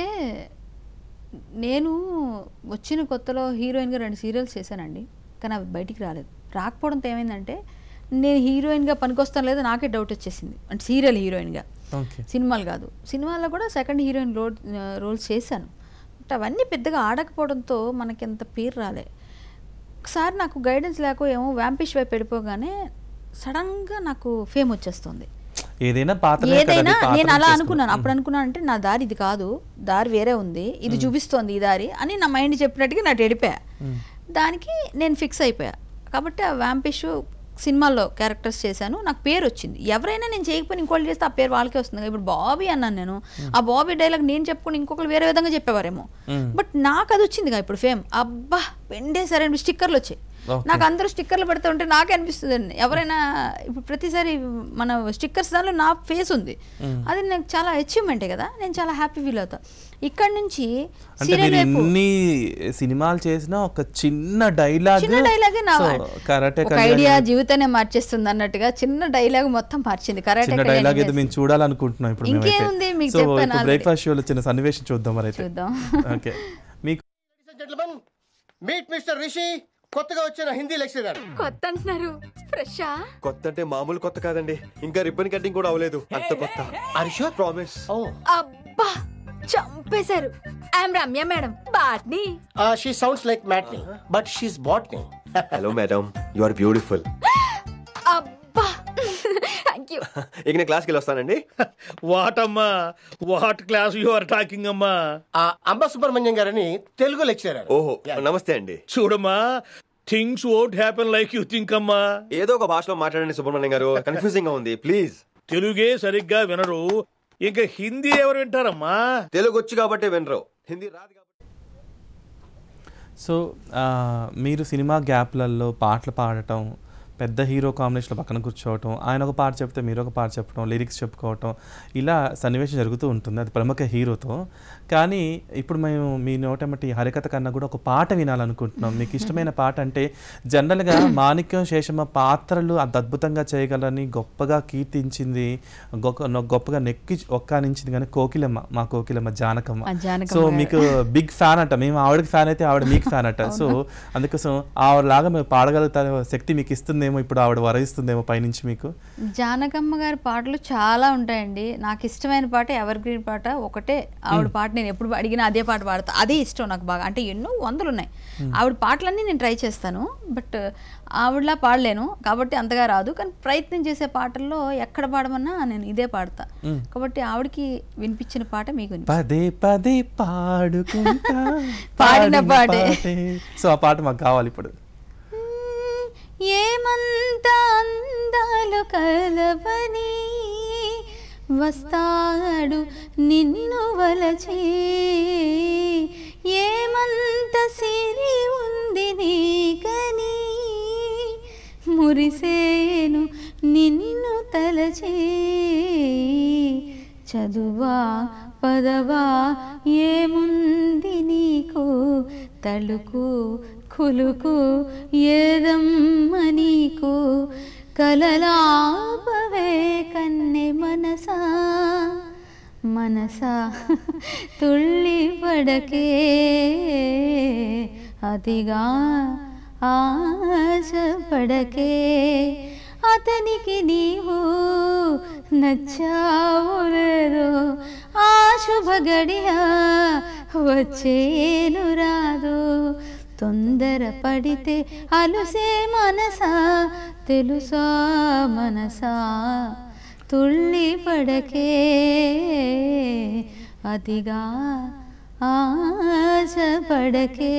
నేను వచ్చిన కొత్తలో హీరోయిన్గా రెండు సీరియల్స్ చేశానండి కానీ అవి బయటికి రాలేదు రాకపోవడంతో ఏమైందంటే నేను హీరోయిన్గా పనికొస్తాను లేదో నాకే డౌట్ వచ్చేసింది అంటే సీరియల్ హీరోయిన్గా ఓకే సినిమాలు కాదు సినిమాల్లో కూడా సెకండ్ హీరోయిన్ రోల్ రోల్స్ చేశాను బట్ అవన్నీ పెద్దగా ఆడకపోవడంతో మనకి ఎంత పేరు రాలే ఒకసారి నాకు గైడెన్స్ లేక ఏమో వ్యాంపిష్ వైపు వెళ్ళిపోగానే సడన్గా నాకు ఫేమ్ వచ్చేస్తుంది ఏదైనా పాత్ర ఏదైనా నేను అలా అనుకున్నాను అప్పుడు అనుకున్నాను అంటే నా దారి ఇది కాదు దారి వేరే ఉంది ఇది చూపిస్తోంది ఈ దారి అని నా మైండ్ చెప్పినట్టుగా నాకు వెళ్ళిపోయా దానికి నేను ఫిక్స్ అయిపోయా కాబట్టి ఆ వ్యాంపిష్ సినిమాల్లో క్యారెక్టర్స్ చేశాను నాకు పేరు వచ్చింది ఎవరైనా నేను చేయకపోయినా ఇంకోళ్ళు చేస్తే ఆ పేరు వాళ్ళకే వస్తుంది కదా. ఇప్పుడు బాబీ అన్నాను నేను ఆ బాబీ డైలాగ్ నేను చెప్పుకుని ఇంకొకరు వేరే విధంగా చెప్పేవారేమో మ్మ్. బట్ నాకు అది వచ్చిందిగా ఇప్పుడు ఫేమ్ అబ్బా పెండేసరే స్టిక్కర్లు వచ్చాయి Okay. నాకు అందరూ స్టిక్కర్లు పెడుతూ ఉంటే నాకే అనిపిస్తుంది అండి ఎవరైనా ఇప్పుడు ప్రతిసారి మన స్టిక్కర్స్ దానిలో నా ఫేస్ ఉంది అది నాకు చాలా అచీవ్మెంటే కదా నేను చాలా హ్యాపీ ఫీల్ అవుతా ఇక్కడ నుంచి అంటే సీరియల్ మీరు వైపు ఎన్ని సినిమాలు చేసినా ఒక చిన్న డైలాగ్ చిన్న డైలాగే నా కరాటే ఒక ఐడియా జీవితాన్ని మార్చేస్తుంది అన్నట్టుగా చిన్న డైలాగ్ మొత్తం మార్చింది కరాటే చిన్న డైలాగ్ ఏదో మేము చూడాలనుకుంటున్నాం ఇప్పుడు ఇంకేముంది? మీకు సో చెప్పాను ఇప్పుడు already. బ్రేక్ఫాస్ట్ షోలో చిన్న సన్నివేశం చూద్దాం మరి అయితే చూద్దాం ఓకే మీకు జెంటల్మెన్ మీట్ మిస్టర్ రిషి కొత్తగా వచ్చిన హిందీ లెక్చరర్ కొత్త అంటున్నారు ఫ్రెషా కొత్త అంటే మామూలు కొత్త కాదండి ఇంకా రిబ్బన్ కటింగ్ కూడా అవ్వలేదు అంత కొత్త అరిషోర్ ప్రామిస్ ఓ అబ్బా చంపేశారు I'm Ramya madam botany she sounds like matinee but she's botany hello madam you are beautiful అబ్బా థ్యాంక్ యూ ఇక నేను క్లాస్కి వెళ్ళి వస్తానండి వాట్ అమ్మా what class you are talking అమ్మా అంబ సుబ్రహ్మణ్యం గారని తెలుగు లెక్చరర్ ఓహో నమస్తే అండి చూడమ్మా things what happen like you think అమ్మా ఏదో ఒక భాషలో మాట్లాడండి సుబ్రహ్మణ్యం గారు కన్ఫ్యూజింగ్ గా ఉంది ప్లీజ్ తెలుగే సరిగ్గా వినరు ఇంకా హిందీ ఎవరు వింటారమ్మా తెలుగు వచ్చు కాబట్టి వినరు హిందీ రాదు కాబట్టి సో ఆ, మీరు సినిమా గ్యాప్లలో పాటలు పాడటం పెద్ద హీరో కాంబినేషన్లో పక్కన కూర్చోవటం ఆయన ఒక పాట చెప్తే మీరు ఒక పాట చెప్పడం లిరిక్స్ చెప్పుకోవటం ఇలా సన్నివేశం జరుగుతూ ఉంటుంది అది ప్రముఖ హీరోతో కానీ ఇప్పుడు మేము మీ నోటమటి హరికథ కన్నా కూడా ఒక పాట వినాలనుకుంటున్నాం మీకు ఇష్టమైన పాట అంటే జనరల్గా మాణిక్యం శేషమ్మ పాత్రలు అంత అద్భుతంగా చేయగలని గొప్పగా కీర్తించింది గొప్ప గొప్పగా నెక్కి ఒక్కానించింది కానీ కోకిలమ్మ మా కోకిలమ్మ జానకమ్మ ఆ జానకమ్మ సో గారు. మీకు బిగ్ ఫ్యాన్ అంట మేము ఆవిడకి ఫ్యాన్ అయితే ఆవిడ మీకు ఫ్యాన్ అంట సో అందుకోసం ఆవిడలాగా మేము పాడగలుగుతారు శక్తి మీకు ఇస్తుంది వస్తుందేమో ఇప్పుడు ఆవిడ వరయిస్తుందేమో పైనుంచి మీకు జానకమ్మ గారి పాటలు చాలా ఉంటాయండి నాకు ఇష్టమైన పాట ఎవర్ గ్రీన్ పాట ఒకటే ఆవిడ పాట నేను ఎప్పుడు అడిగినా అదే పాట పాడతా అదే ఇష్టం నాకు బాగా అంటే ఎన్నో వందలు ఉన్నాయి ఆవిడ పాటలన్నీ నేను ట్రై చేస్తాను బట్ ఆవిడలా పాడలేను కాబట్టి అంతగా రాదు కానీ ప్రయత్నం చేసే పాటల్లో ఎక్కడ పాడమన్నా నేను ఇదే పాడతా కాబట్టి ఆవిడకి వినిపించిన పాట మీకు వినిపి- పదే పదే పాడుకుంటా పాడిన పాటే. సో ఆ పాట మాకు కావాలి ఇప్పుడు ఏమంత అందాలు కలవని వస్తాడు నిన్ను వలచి ఏమంత సిరి ఉంది నీకని మురిసేను నిన్ను తలచి చదువా పదవా ఏముంది నీకు తలుకు కులుకు ఏదమ్మ నీకు కలలాపవే కన్నె మనసా మనసా తుళ్ళి పడకే అతిగా ఆశ పడకే అతనికి నీవు నచ్చావు లేదో ఆ శుభ గడియ వచ్చేను రాదు తొందర పడితే అలుసే మనసా తెలుసా మనసా తుళ్ళి పడకే అతిగా ఆశ పడకే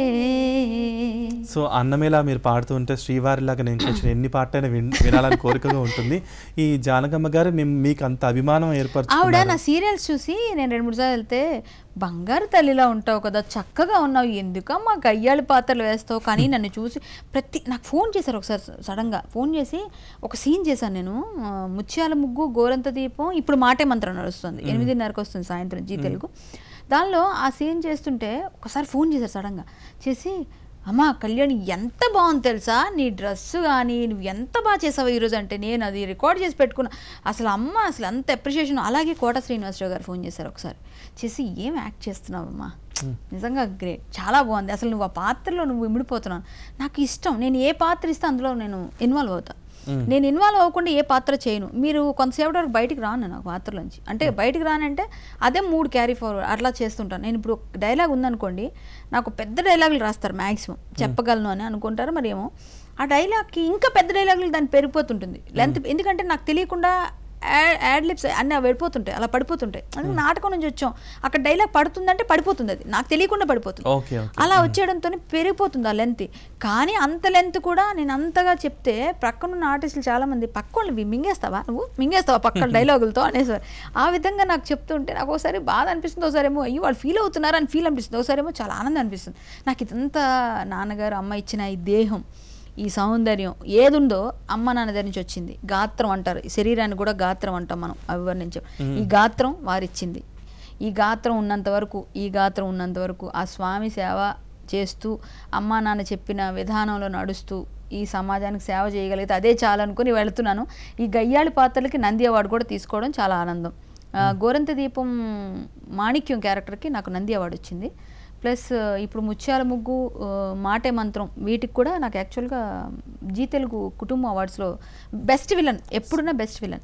సో అన్నమేలా మీరు పాడుతూ ఉంటే శ్రీవారిలాగా నేను కొంచెం ఎన్ని పాటైనా విన్ వినాలని కోరికగా ఉంటుంది ఈ జానకమ్మ గారు మేము మీకు అంత అభిమానం ఆవిడ ఏర్పరచుకున్నారు నా సీరియల్స్ చూసి నేను రెండు మూడు సార్లు వెళ్తే బంగారు తల్లిలా ఉంటావు కదా చక్కగా ఉన్నావు ఎందుకమ్మా గయ్యాళి పాత్రలు వేస్తావు కానీ నన్ను చూసి ప్రతి నాకు ఫోన్ చేశారు ఒకసారి సడన్గా ఫోన్ చేసి ఒక సీన్ చేశాను నేను ఆ, ముత్యాల ముగ్గు గోరంత దీపం ఇప్పుడు మాటే మంత్రం నడుస్తుంది ఎనిమిదిన్నరకు వస్తుంది సాయంత్రం జీ తెలుగు దానిలో ఆ సీన్ చేస్తుంటే ఒకసారి ఫోన్ చేశారు సడన్గా చేసి అమ్మా కళ్యాణి ఎంత బాగుంది తెలుసా నీ డ్రెస్ కానీ నువ్వు ఎంత బాగా చేసావు ఈరోజు అంటే నేను అది రికార్డ్ చేసి పెట్టుకున్నా అసలు అమ్మ అసలు అంత అప్రిషియేషన్ అలాగే కోట శ్రీనివాసరావు గారు ఫోన్ చేశారు ఒకసారి చేసి ఏం యాక్ట్ చేస్తున్నావమ్మా నిజంగా గ్రేట్ చాలా బాగుంది అసలు నువ్వు ఆ పాత్రలో నువ్వు ఇమిడిపోతున్నావు నాకు ఇష్టం నేను ఏ పాత్ర ఇస్తే అందులో నేను ఇన్వాల్వ్ అవుతా నేను ఇన్వాల్వ్ అవ్వకుండా ఏ పాత్ర చేయను మీరు కొంతసేపటి వరకు బయటికి రాను నేను ఆ పాత్రలోంచి అంటే బయటికి రానంటే అదే మూడు క్యారీ ఫార్వర్డ్ అట్లా చేస్తుంటాను నేను ఇప్పుడు డైలాగ్ ఉందనుకోండి నాకు పెద్ద డైలాగులు రాస్తారు మ్యాక్సిమం చెప్పగలను అని అనుకుంటారు మరి ఏమో ఆ డైలాగ్కి ఇంకా పెద్ద డైలాగులు దాన్ని పెరిగిపోతుంటుంది లెంత్ ఎందుకంటే నాకు తెలియకుండా యాడ్ లిప్స్ అన్నీ అవి వెళ్ళిపోతుంటాయి అలా పడిపోతుంటాయి అందుకే నాటకం నుంచి వచ్చాం అక్కడ డైలాగ్ పడుతుందంటే పడిపోతుంది అది నాకు తెలియకుండా పడిపోతుంది ఓకే ఓకే అలా వచ్చేయడంతో పెరిగిపోతుంది ఆ లెంత్ కానీ అంత లెంత్ కూడా నేను అంతగా చెప్తే ప్రక్కనున్న ఆర్టిస్టులు చాలా మంది పక్క వాళ్ళని మింగేస్తావా నువ్వు మింగేస్తావా పక్కన డైలాగులతో అనేసారు ఆ విధంగా నాకు చెప్తుంటే నాకు ఒకసారి బాధ అనిపిస్తుంది ఒకసారి ఏమో అయ్యో వాళ్ళు ఫీల్ అవుతున్నారు అని ఫీల్ అనిపిస్తుంది ఒకసారి ఏమో చాలా ఆనందం అనిపిస్తుంది నాకు ఇదంతా నాన్నగారు అమ్మ ఇచ్చిన ఈ దేహం ఈ సౌందర్యం ఏదుందో అమ్మ నాన్న దగ్గర నుంచి వచ్చింది గాత్రం అంటారు ఈ శరీరాన్ని కూడా గాత్రం అంటాం మనం అవివర్ణించాం ఈ గాత్రం వారిచ్చింది ఈ గాత్రం ఉన్నంత వరకు ఈ గాత్రం ఉన్నంత వరకు ఆ స్వామి సేవ చేస్తూ అమ్మా నాన్న చెప్పిన విధానంలో నడుస్తూ ఈ సమాజానికి సేవ చేయగలిగితే అదే చాలనుకుని వెళుతున్నాను ఈ గయ్యాళి పాత్రలకి నంది అవార్డు కూడా తీసుకోవడం చాలా ఆనందం ఆ, గోరంత దీపం మాణిక్యం క్యారెక్టర్కి నాకు నంది అవార్డు వచ్చింది ప్లస్ ఇప్పుడు ముత్యాల ముగ్గు ఆ, మాటే మంత్రం వీటికి కూడా నాకు యాక్చువల్గా జీ తెలుగు కుటుంబ అవార్డ్స్లో బెస్ట్ విలన్ ఎప్పుడున్నా బెస్ట్ విలన్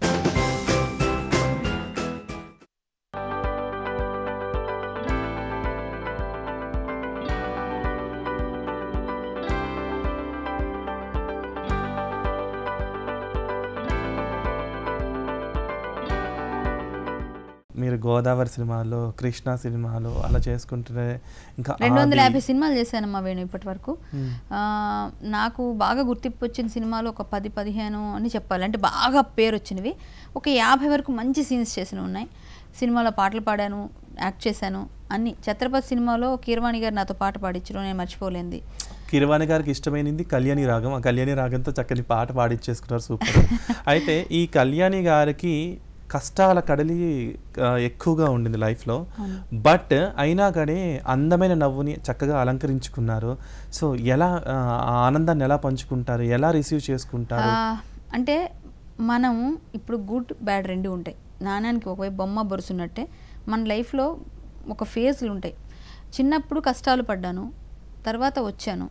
మీరు గోదావరి సినిమాలో కృష్ణ సినిమాలో అలా చేసుకుంటే ఇంకా రెండు వందల ఆది- యాభై సినిమాలు చేశానమ్మా వేణు ఇప్పటి వరకు ఆ, నాకు బాగా గుర్తింపు వచ్చిన సినిమాలు ఒక పది పదిహేను అని చెప్పాలి అంటే బాగా పేరు వచ్చినవి ఒక యాభై వరకు మంచి సీన్స్ చేసినవి ఉన్నాయి సినిమాలో పాటలు పాడాను యాక్ట్ చేశాను అన్ని ఛత్రపతి సినిమాలో కీరవాణి గారు నాతో పాట పాడించడం నేను మర్చిపోలేంది కిరవాణి గారికి ఇష్టమైనది కళ్యాణి రాగం ఆ కళ్యాణి రాగంతో చక్కని పాట పాడిచ్చేసుకున్నారు సూపర్ అయితే ఈ కళ్యాణి గారికి కష్టాల కడలి ఆ, ఎక్కువగా ఉండింది లైఫ్లో బట్ అయినా కానీ అందమైన నవ్వుని చక్కగా అలంకరించుకున్నారు సో ఎలా ఆ, ఆ ఆనందాన్ని ఎలా పంచుకుంటారు ఎలా రిసీవ్ చేసుకుంటారు ఆ, అంటే మనం ఇప్పుడు గుడ్ బ్యాడ్ రెండు ఉంటాయి నాణ్యానికి ఒకవైపు బొమ్మ బొరుసున్నట్టే మన లైఫ్లో ఒక ఫేజ్లు ఉంటాయి చిన్నప్పుడు కష్టాలు పడ్డాను తర్వాత వచ్చాను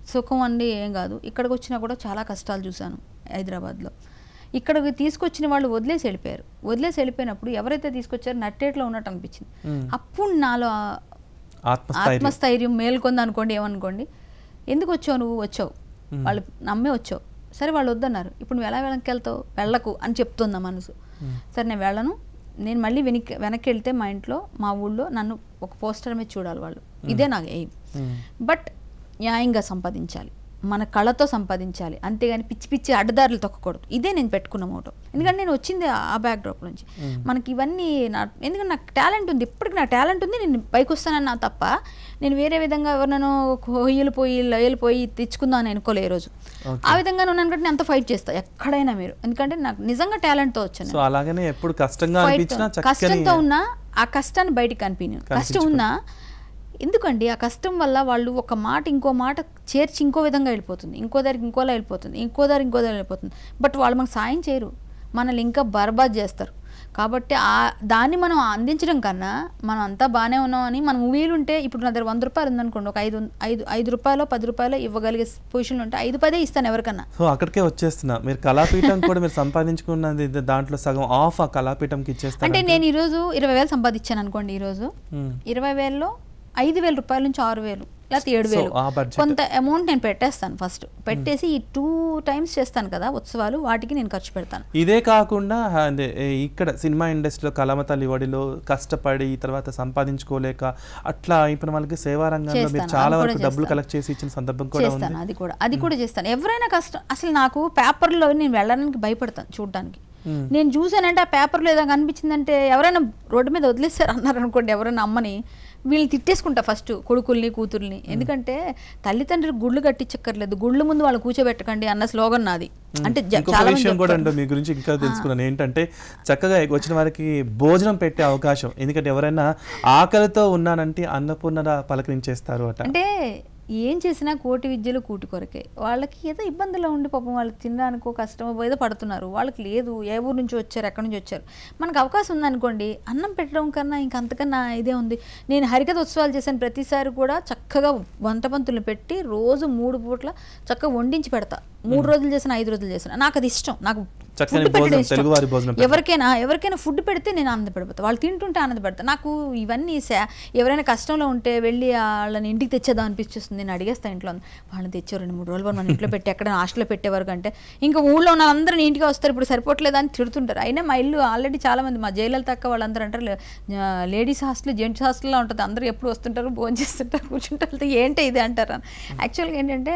సుఖం అండి ఏం కాదు ఇక్కడికి వచ్చినా కూడా చాలా కష్టాలు చూశాను హైదరాబాద్లో ఇక్కడికి తీసుకొచ్చిన వాళ్ళు వదిలేసి వెళ్ళిపోయారు వదిలేసి వెళ్ళిపోయినప్పుడు ఎవరైతే తీసుకొచ్చారో నట్టేట్లో ఉన్నట్టు అనిపించింది అప్పుడు నాలో ఆ- ఆత్మస్థైర్యం ఆత్మస్థైర్యం మేల్కొంది అనుకోండి ఏమనుకోండి ఎందుకు వచ్చావు నువ్వు వచ్చావు వాళ్ళు నమ్మే వచ్చావు సరే వాళ్ళు వద్దన్నారు ఇప్పుడు నువ్వు ఎలా వెనక్కి వెళ్తావు వెళ్ళకు అని చెప్తుంది నా మనసు సరే నేను వెళ్ళను నేను మళ్ళీ వెనక్కి వెనక్కి వెళ్తే మా ఇంట్లో మా ఊళ్ళో నన్ను ఒక పోస్టర్ మీద చూడాలి వాళ్ళు ఇదే నాకు ఎయిమ్ బట్ న్యాయంగా సంపాదించాలి మన కళతో సంపాదించాలి అంతేగాని పిచ్చి పిచ్చి అడ్డదారులు తొక్కకూడదు ఇదే నేను పెట్టుకున్న మోటో ఎందుకంటే నేను వచ్చింది ఆ- ఆ బ్యాక్డ్రాప్ నుంచి మనకి ఇవన్నీ నా ఎందుకంటే నాకు టాలెంట్ ఉంది ఇప్పటికి నా టాలెంట్ ఉంది నేను పైకి వస్తానని నా తప్ప నేను వేరే విధంగా ఎవరినో కొయ్యలు పోయి లొయ్యలు పోయి తెచ్చుకుందాం అని అనుకోలే ఈ రోజు ఆ విధంగా ఉన్నాను అనుకుంటే నేను అంత ఫైట్ చేస్తా ఎక్కడైనా మీరు ఎందుకంటే నాకు నిజంగా టాలెంట్తో వచ్చాను సో అలాగనే ఎప్పుడు కష్టంగా Fight అనిపించినా తో- చక్కని కష్టంతో ఉన్నా ఆ కష్టాన్ని బయటికి కనిపించను కష్టం ఉన్నా ఎందుకండి ఆ కష్టం వల్ల వాళ్ళు ఒక మాట ఇంకో మాట చేర్చి ఇంకో విధంగా వెళ్ళిపోతుంది ఇంకో దారికి ఇంకోలా వెళ్ళిపోతుంది ఇంకో దారికి ఇంకో దారి వెళ్ళిపోతుంది బట్ వాళ్ళు మనకు సాయం చేయరు మనల్ని ఇంకా బర్బాద్ చేస్తారు కాబట్టి ఆ దాన్ని మనం అందించడం కన్నా మనం అంతా బాగానే ఉన్నామని మనం వీలుంటే ఇప్పుడు నా దగ్గర వంద రూపాయలు ఉందనుకోండి ఒక ఐదు ఐదు ఐదు రూపాయలు పది రూపాయలు ఇవ్వగలిగే పొజిషన్లో ఉంటే ఐదు పదే ఇస్తాను ఎవరికన్నా సో అక్కడికే వచ్చేస్తున్నా మీరు కళాపీఠం కూడా మీరు సంపాదించుకున్నది ఇది దాంట్లో సగం ఆఫ్ ఆ కళాపీఠంకి ఇచ్చేస్తారు అంటే నేను ఈరోజు ఇరవై వేలు సంపాదించాను అనుకోండి ఈరోజు ఇరవై వేలలో ఐదు వేల రూపాయల నుంచి ఆరు వేలు లేకపోతే ఏడు So, వేలు ఆ budget. కొంత అమౌంట్ నేను పెట్టేస్తాను ఫస్ట్ పెట్టేసి ఈ టూ టైమ్స్ చేస్తాను కదా ఉత్సవాలు వాటికి నేను ఖర్చు పెడతాను ఇదే కాకుండా అదే ఏ, ఇక్కడ సినిమా ఇండస్ట్రీలో కలమతల్లి వడిలో కష్టపడి తర్వాత సంపాదించుకోలేక అట్లా అయిపోయిన వాళ్ళకి సేవా రంగంలో మీరు చేస్తాను, చాలా అది వరకు కూడా డబ్బులు చేస్తాను. కలెక్ట్ చేసి ఇచ్చిన సందర్భం కూడా ఉంది చేస్తాను అది కూడా అది కూడా చేస్తాను ఎవరైనా కష్టం అసలు నాకు పేపర్లో నేను వెళ్ళడానికి భయపడతాను చూడడానికి నేను చూసానంటే ఆ పేపర్లో ఏదో కనిపించిందంటే ఎవరైనా రోడ్డు మీద వదిలేస్తారు అన్నారు అనుకోండి ఎవరైనా అమ్మని వీళ్ళని తిట్టేసుకుంటా ఫస్ట్ కొడుకుల్ని కూతుర్ని ఎందుకంటే తల్లిదండ్రులు గుళ్ళు కట్టించక్కర్లేదు గుళ్ళు ముందు వాళ్ళు కూర్చోబెట్టకండి అన్న స్లోగన్ నాది అంటే జ- ఇంకొక చాలా మంది విషయం కూడా చెప్తారు. అండి మీ గురించి ఇంకా తెలుసుకున్నాను ఏంటంటే చక్కగా వచ్చిన వారికి భోజనం పెట్టే అవకాశం ఎందుకంటే ఎవరైనా ఆకలితో ఉన్నానంటే అన్నపూర్ణ పలకరించేస్తారు అట అంటే ఏం చేసినా కోటి విద్యలు కూటి కొరకే వాళ్ళకి ఏదో ఇబ్బందుల్లో ఉండి పాపం వాళ్ళు తినడానికో కష్టమో ఏదో పడుతున్నారు వాళ్ళకి లేదు ఏ ఊరు నుంచి వచ్చారు ఎక్కడి నుంచి వచ్చారు మనకు అవకాశం ఉందనుకోండి అన్నం పెట్టడం కన్నా ఇంక అంతకన్నా ఇదే ఉంది నేను హరికథ ఉత్సవాలు చేశాను ప్రతిసారి కూడా చక్కగా వంట పంతులు పెట్టి రోజు మూడు పూట్ల చక్కగా వండించి పెడతా మూడు రోజులు చేసిన ఐదు రోజులు చేసిన నాకు అది ఇష్టం నాకు చక్కని food పెట్టడం భోజనం, ఇష్టం. తెలుగువారి భోజనం పెట్టడం. ఎవరికైనా ఎవరికైనా ఫుడ్ పెడితే నేను ఆనందపడిపోతా వాళ్ళు తింటుంటే ఆనందపడతా నాకు ఇవన్నీ సా- ఎవరైనా కష్టంలో ఉంటే వెళ్ళి వాళ్ళని ఇంటికి తెచ్చేద్దాం అనిపిస్తుంది నేను అడిగేస్తా ఇంట్లో వాళ్ళని తెచ్చే రెండు మూడు రోజులు మన ఇంట్లో పెట్టి ఎక్కడ హాస్టల్లో పెట్టేవారు కంటే ఇంకా ఊళ్ళో ఉన్న అందరూ నీ ఇంటికి వస్తారు ఇప్పుడు సరిపోవట్లేదు అని తిడుతుంటారు అయినా మా ఇల్లు ఆల్రెడీ చాలా మంది మా జైలు తక్క వాళ్ళందరూ అంటారు "లే- ఆ, లేడీస్ హాస్టల్ జెంట్స్ హాస్టల్లో ఉంటుంది అందరూ ఎప్పుడు వస్తుంటారు భోజనం చేస్తుంటారు కూర్చుంటారు ఏంటి ఇది అంటారు యాక్చువల్గా ఏంటంటే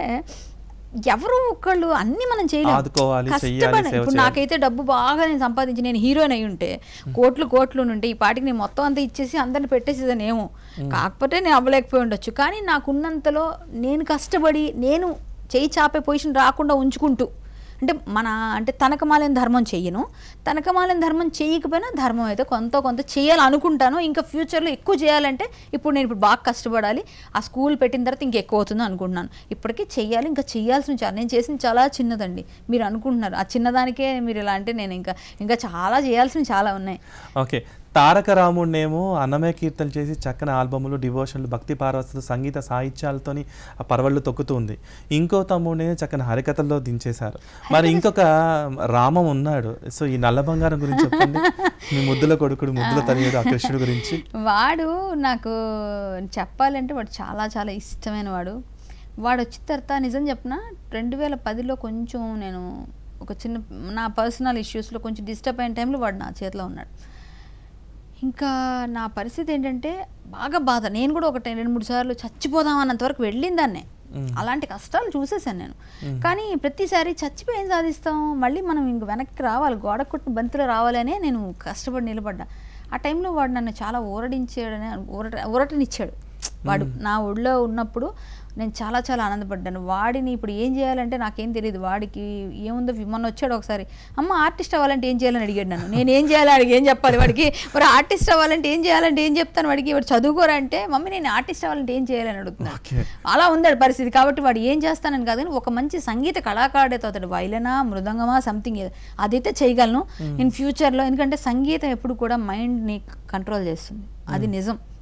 ఎవరు ఒకళ్ళు అన్ని మనం చేయలేము ఆదుకోవాలి, చెయ్యాలి, కష్టపడి సేవ ఇప్పుడు చేయాలి. నాకైతే డబ్బు బాగా నేను సంపాదించి నేను హీరోయిన్ అయి ఉంటే కోట్లు కోట్లు ఉంటే ఈ పాటికి నేను మొత్తం అంతా ఇచ్చేసి అందరిని పెట్టేసేదాన్ని ఏమో కాకపోతే నేను అవ్వలేకపోయి ఉండొచ్చు కానీ నాకున్నంతలో నేను కష్టపడి నేను చేయి చాపే పొజిషన్ రాకుండా ఉంచుకుంటూ అంటే మన అంటే తనకమాలిన ధర్మం చెయ్యను తనకమాలిన ధర్మం చేయకపోయినా ధర్మం అయితే కొంత కొంత చేయాలనుకుంటాను ఇంకా ఫ్యూచర్లో ఎక్కువ చేయాలంటే ఇప్పుడు నేను ఇప్పుడు బాగా కష్టపడాలి ఆ స్కూల్ పెట్టిన తర్వాత ఇంకా ఎక్కువ అవుతుంది అనుకుంటున్నాను ఇప్పటికీ చెయ్యాలి ఇంకా చేయాల్సిన చాలా నేను చేసింది చాలా చిన్నదండి మీరు అనుకుంటున్నారు ఆ చిన్నదానికే మీరు ఇలా అంటే నేను ఇంకా ఇంకా చాలా చేయాల్సినవి చాలా ఉన్నాయి ఓకే తారక రాముడినేమో అన్నమయ కీర్తనలు చేసి చక్కని ఆల్బములు డివోషన్లు భక్తి పార్వస్తులు సంగీత సాహిత్యాలతోని ఆ పరవళ్ళు తొక్కుతూ ఉంది ఇంకో తమ్ముడిని చక్కని హరికథల్లో దించేశారు మరి ఇంకొక రామం ఉన్నాడు సో ఈ నల్ల బంగారం గురించి చెప్పండి మీ ముద్దుల కొడుకుడు ముద్దుల తనయుడు ఆ కృష్ణుడు గురించి వాడు నాకు చెప్పాలంటే వాడు చాలా చాలా ఇష్టమైన వాడు వాడు వచ్చిన తర్వాత నిజం చెప్పిన రెండు వేల పదిలో కొంచెం నేను ఒక చిన్న నా పర్సనల్ ఇష్యూస్లో కొంచెం డిస్టర్బ్ అయిన టైంలో వాడు నా చేతిలో ఉన్నాడు ఇంకా నా పరిస్థితి ఏంటంటే బాగా బాధ నేను కూడా ఒక రెండు మూడు సార్లు చచ్చిపోదాం అన్నంత వరకు వెళ్ళిందాన్నే అలాంటి కష్టాలు చూసేసాను నేను కానీ ప్రతిసారి చచ్చిపోయి ఏం సాధిస్తాం మళ్ళీ మనం ఇంక వెనక్కి రావాలి గోడ కొట్టిన బంతిలో రావాలనే నేను కష్టపడి నిలబడ్డా ఆ టైంలో వాడు నన్ను చాలా ఊరడించాడని ఊరట ఊరటనిచ్చాడు వాడు నా ఒళ్ళో ఉన్నప్పుడు నేను చాలా చాలా ఆనందపడ్డాను వాడిని ఇప్పుడు ఏం చేయాలంటే నాకేం తెలియదు వాడికి ఏముందో మొన్న వచ్చాడు ఒకసారి అమ్మ ఆర్టిస్ట్ అవ్వాలంటే ఏం చేయాలని అడిగాడు నన్ను నేను ఏం చేయాలి వాడికి ఏం చెప్పాలి వాడికి మరి ఆర్టిస్ట్ అవ్వాలంటే ఏం చేయాలంటే ఏం చెప్తాను వాడికి వాడు చదువుకోరా అంటే మమ్మీ నేను ఆర్టిస్ట్ అవ్వాలంటే ఏం చేయాలని అడుగుతున్నాను ఓకే అలా ఉందాడు పరిస్థితి కాబట్టి వాడు ఏం చేస్తానని కాదు కానీ ఒక మంచి సంగీత కళాకారుడితో అతడు వైలనా మృదంగమా సంథింగ్ అదైతే చేయగలను ఇన్ ఫ్యూచర్లో ఎందుకంటే సంగీతం ఎప్పుడు కూడా మైండ్ని కంట్రోల్ చేస్తుంది అది నిజం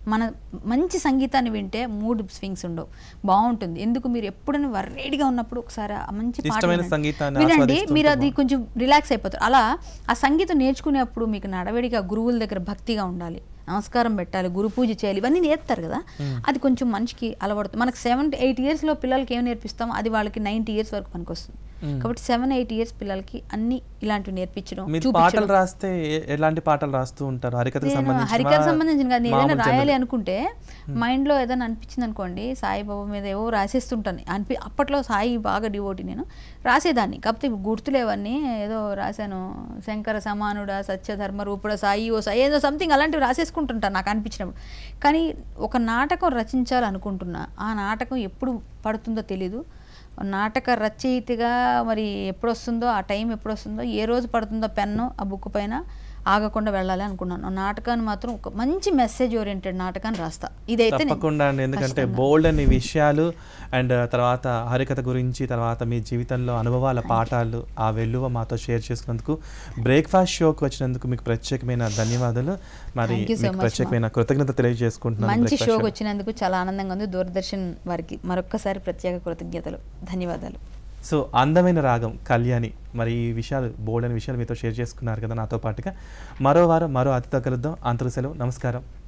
మన మంచి సంగీతాన్ని వింటే మూడ్ స్వింగ్స్ ఉండవు బాగుంటుంది ఎందుకు మీరు ఎప్పుడైనా వర్రేడిగా ఉన్నప్పుడు ఒకసారి ఆ మంచి పాట ఇష్టమైన వినండి. సంగీతాన్ని వినండి ఆస్వాదిస్తుంటే మీరు అది కొంచెం రిలాక్స్ అయిపోతారు అలా ఆ సంగీతం నేర్చుకునేప్పుడు మీకు నడవడిగా గురువుల దగ్గర భక్తిగా ఉండాలి నమస్కారం పెట్టాలి గురు పూజ చేయాలి ఇవన్నీ నేర్పుతారు కదా అది కొంచెం మనిషికి అలవడుతుంది మనకు సెవెన్ ఎయిట్ ఇయర్స్లో పిల్లలకి ఏం నేర్పిస్తామో అది వాళ్ళకి నైంటీ ఇయర్స్ వరకు పనికొస్తుంది కాబట్టి సెవెన్ ఎయిట్ ఇయర్స్ పిల్లలకి అన్ని ఇలాంటివి నేర్పించడం మీరు చూపించడం. పాటలు రాస్తే ఏ- ఎలాంటి పాటలు రాస్తూ ఉంటారు హరికథకు నేను సంబంధించిన హరికథ సంబంధించిన కాదు నేను ఏదైనా రాయాలి అనుకుంటే మైండ్ లో ఏదైనా అనిపించింది అనుకోండి సాయిబాబా మీద ఏవో రాసేస్తుంటాను అనిపి అప్పట్లో సాయి బాగా డివోటి నేను రాసేదాన్ని కాకపోతే ఇప్పుడు గుర్తులేవన్నీ ఏదో రాశాను శంకర సమానుడా సత్యధర్మ రూపుడ సాయి ఓ సాయి ఏదో సంథింగ్ అలాంటివి రాసేసుకుంటుంటాను నాకు అనిపించినప్పుడు కానీ ఒక నాటకం రచించాలనుకుంటున్నా ఆ నాటకం ఎప్పుడు పడుతుందో తెలీదు నాటక రచయితగా మరి ఎప్పుడు వస్తుందో ఆ టైం ఎప్పుడు వస్తుందో ఏ రోజు పడుతుందో పెన్ను ఆ బుక్ పైన ఆగకుండా వెళ్ళాలి అనుకున్నాను ఆ నాటకాన్ని మాత్రం ఒక మంచి మెసేజ్ ఓరియంటెడ్ నాటకాన్ని రాస్తా ఇదైతే నేను తప్పకుండా అండి ఎందుకంటే ఖచ్చితంగా. బోల్డ్ అనే విషయాలు అండ్ తర్వాత హరికథ గురించి తర్వాత మీ జీవితంలో అనుభవాల పాఠాలు ఆ వెల్లువ మాతో షేర్ చేసుకున్నందుకు బ్రేక్ఫాస్ట్ షోకి వచ్చినందుకు మీకు ప్రత్యేకమైన ధన్యవాదాలు మరి Thank you so మీకు much, ప్రత్యేకమైన కృతజ్ఞత తెలియజేసుకుంటున్నాను మంచి breakfast షోకి show. వచ్చినందుకు చాలా ఆనందంగా ఉంది దూరదర్శన్ వారికి మరొక్కసారి ప్రత్యేక కృతజ్ఞతలు ధన్యవాదాలు సో అందమైన రాగం కళ్యాణి మరి ఈ విషయాలు బోల్డ్ అనే విషయాలు మీతో షేర్ చేసుకున్నారు కదా నాతో పాటుగా మరో వారం మరో అతిథితో కలుద్దాం అంతరు సెలవు నమస్కారం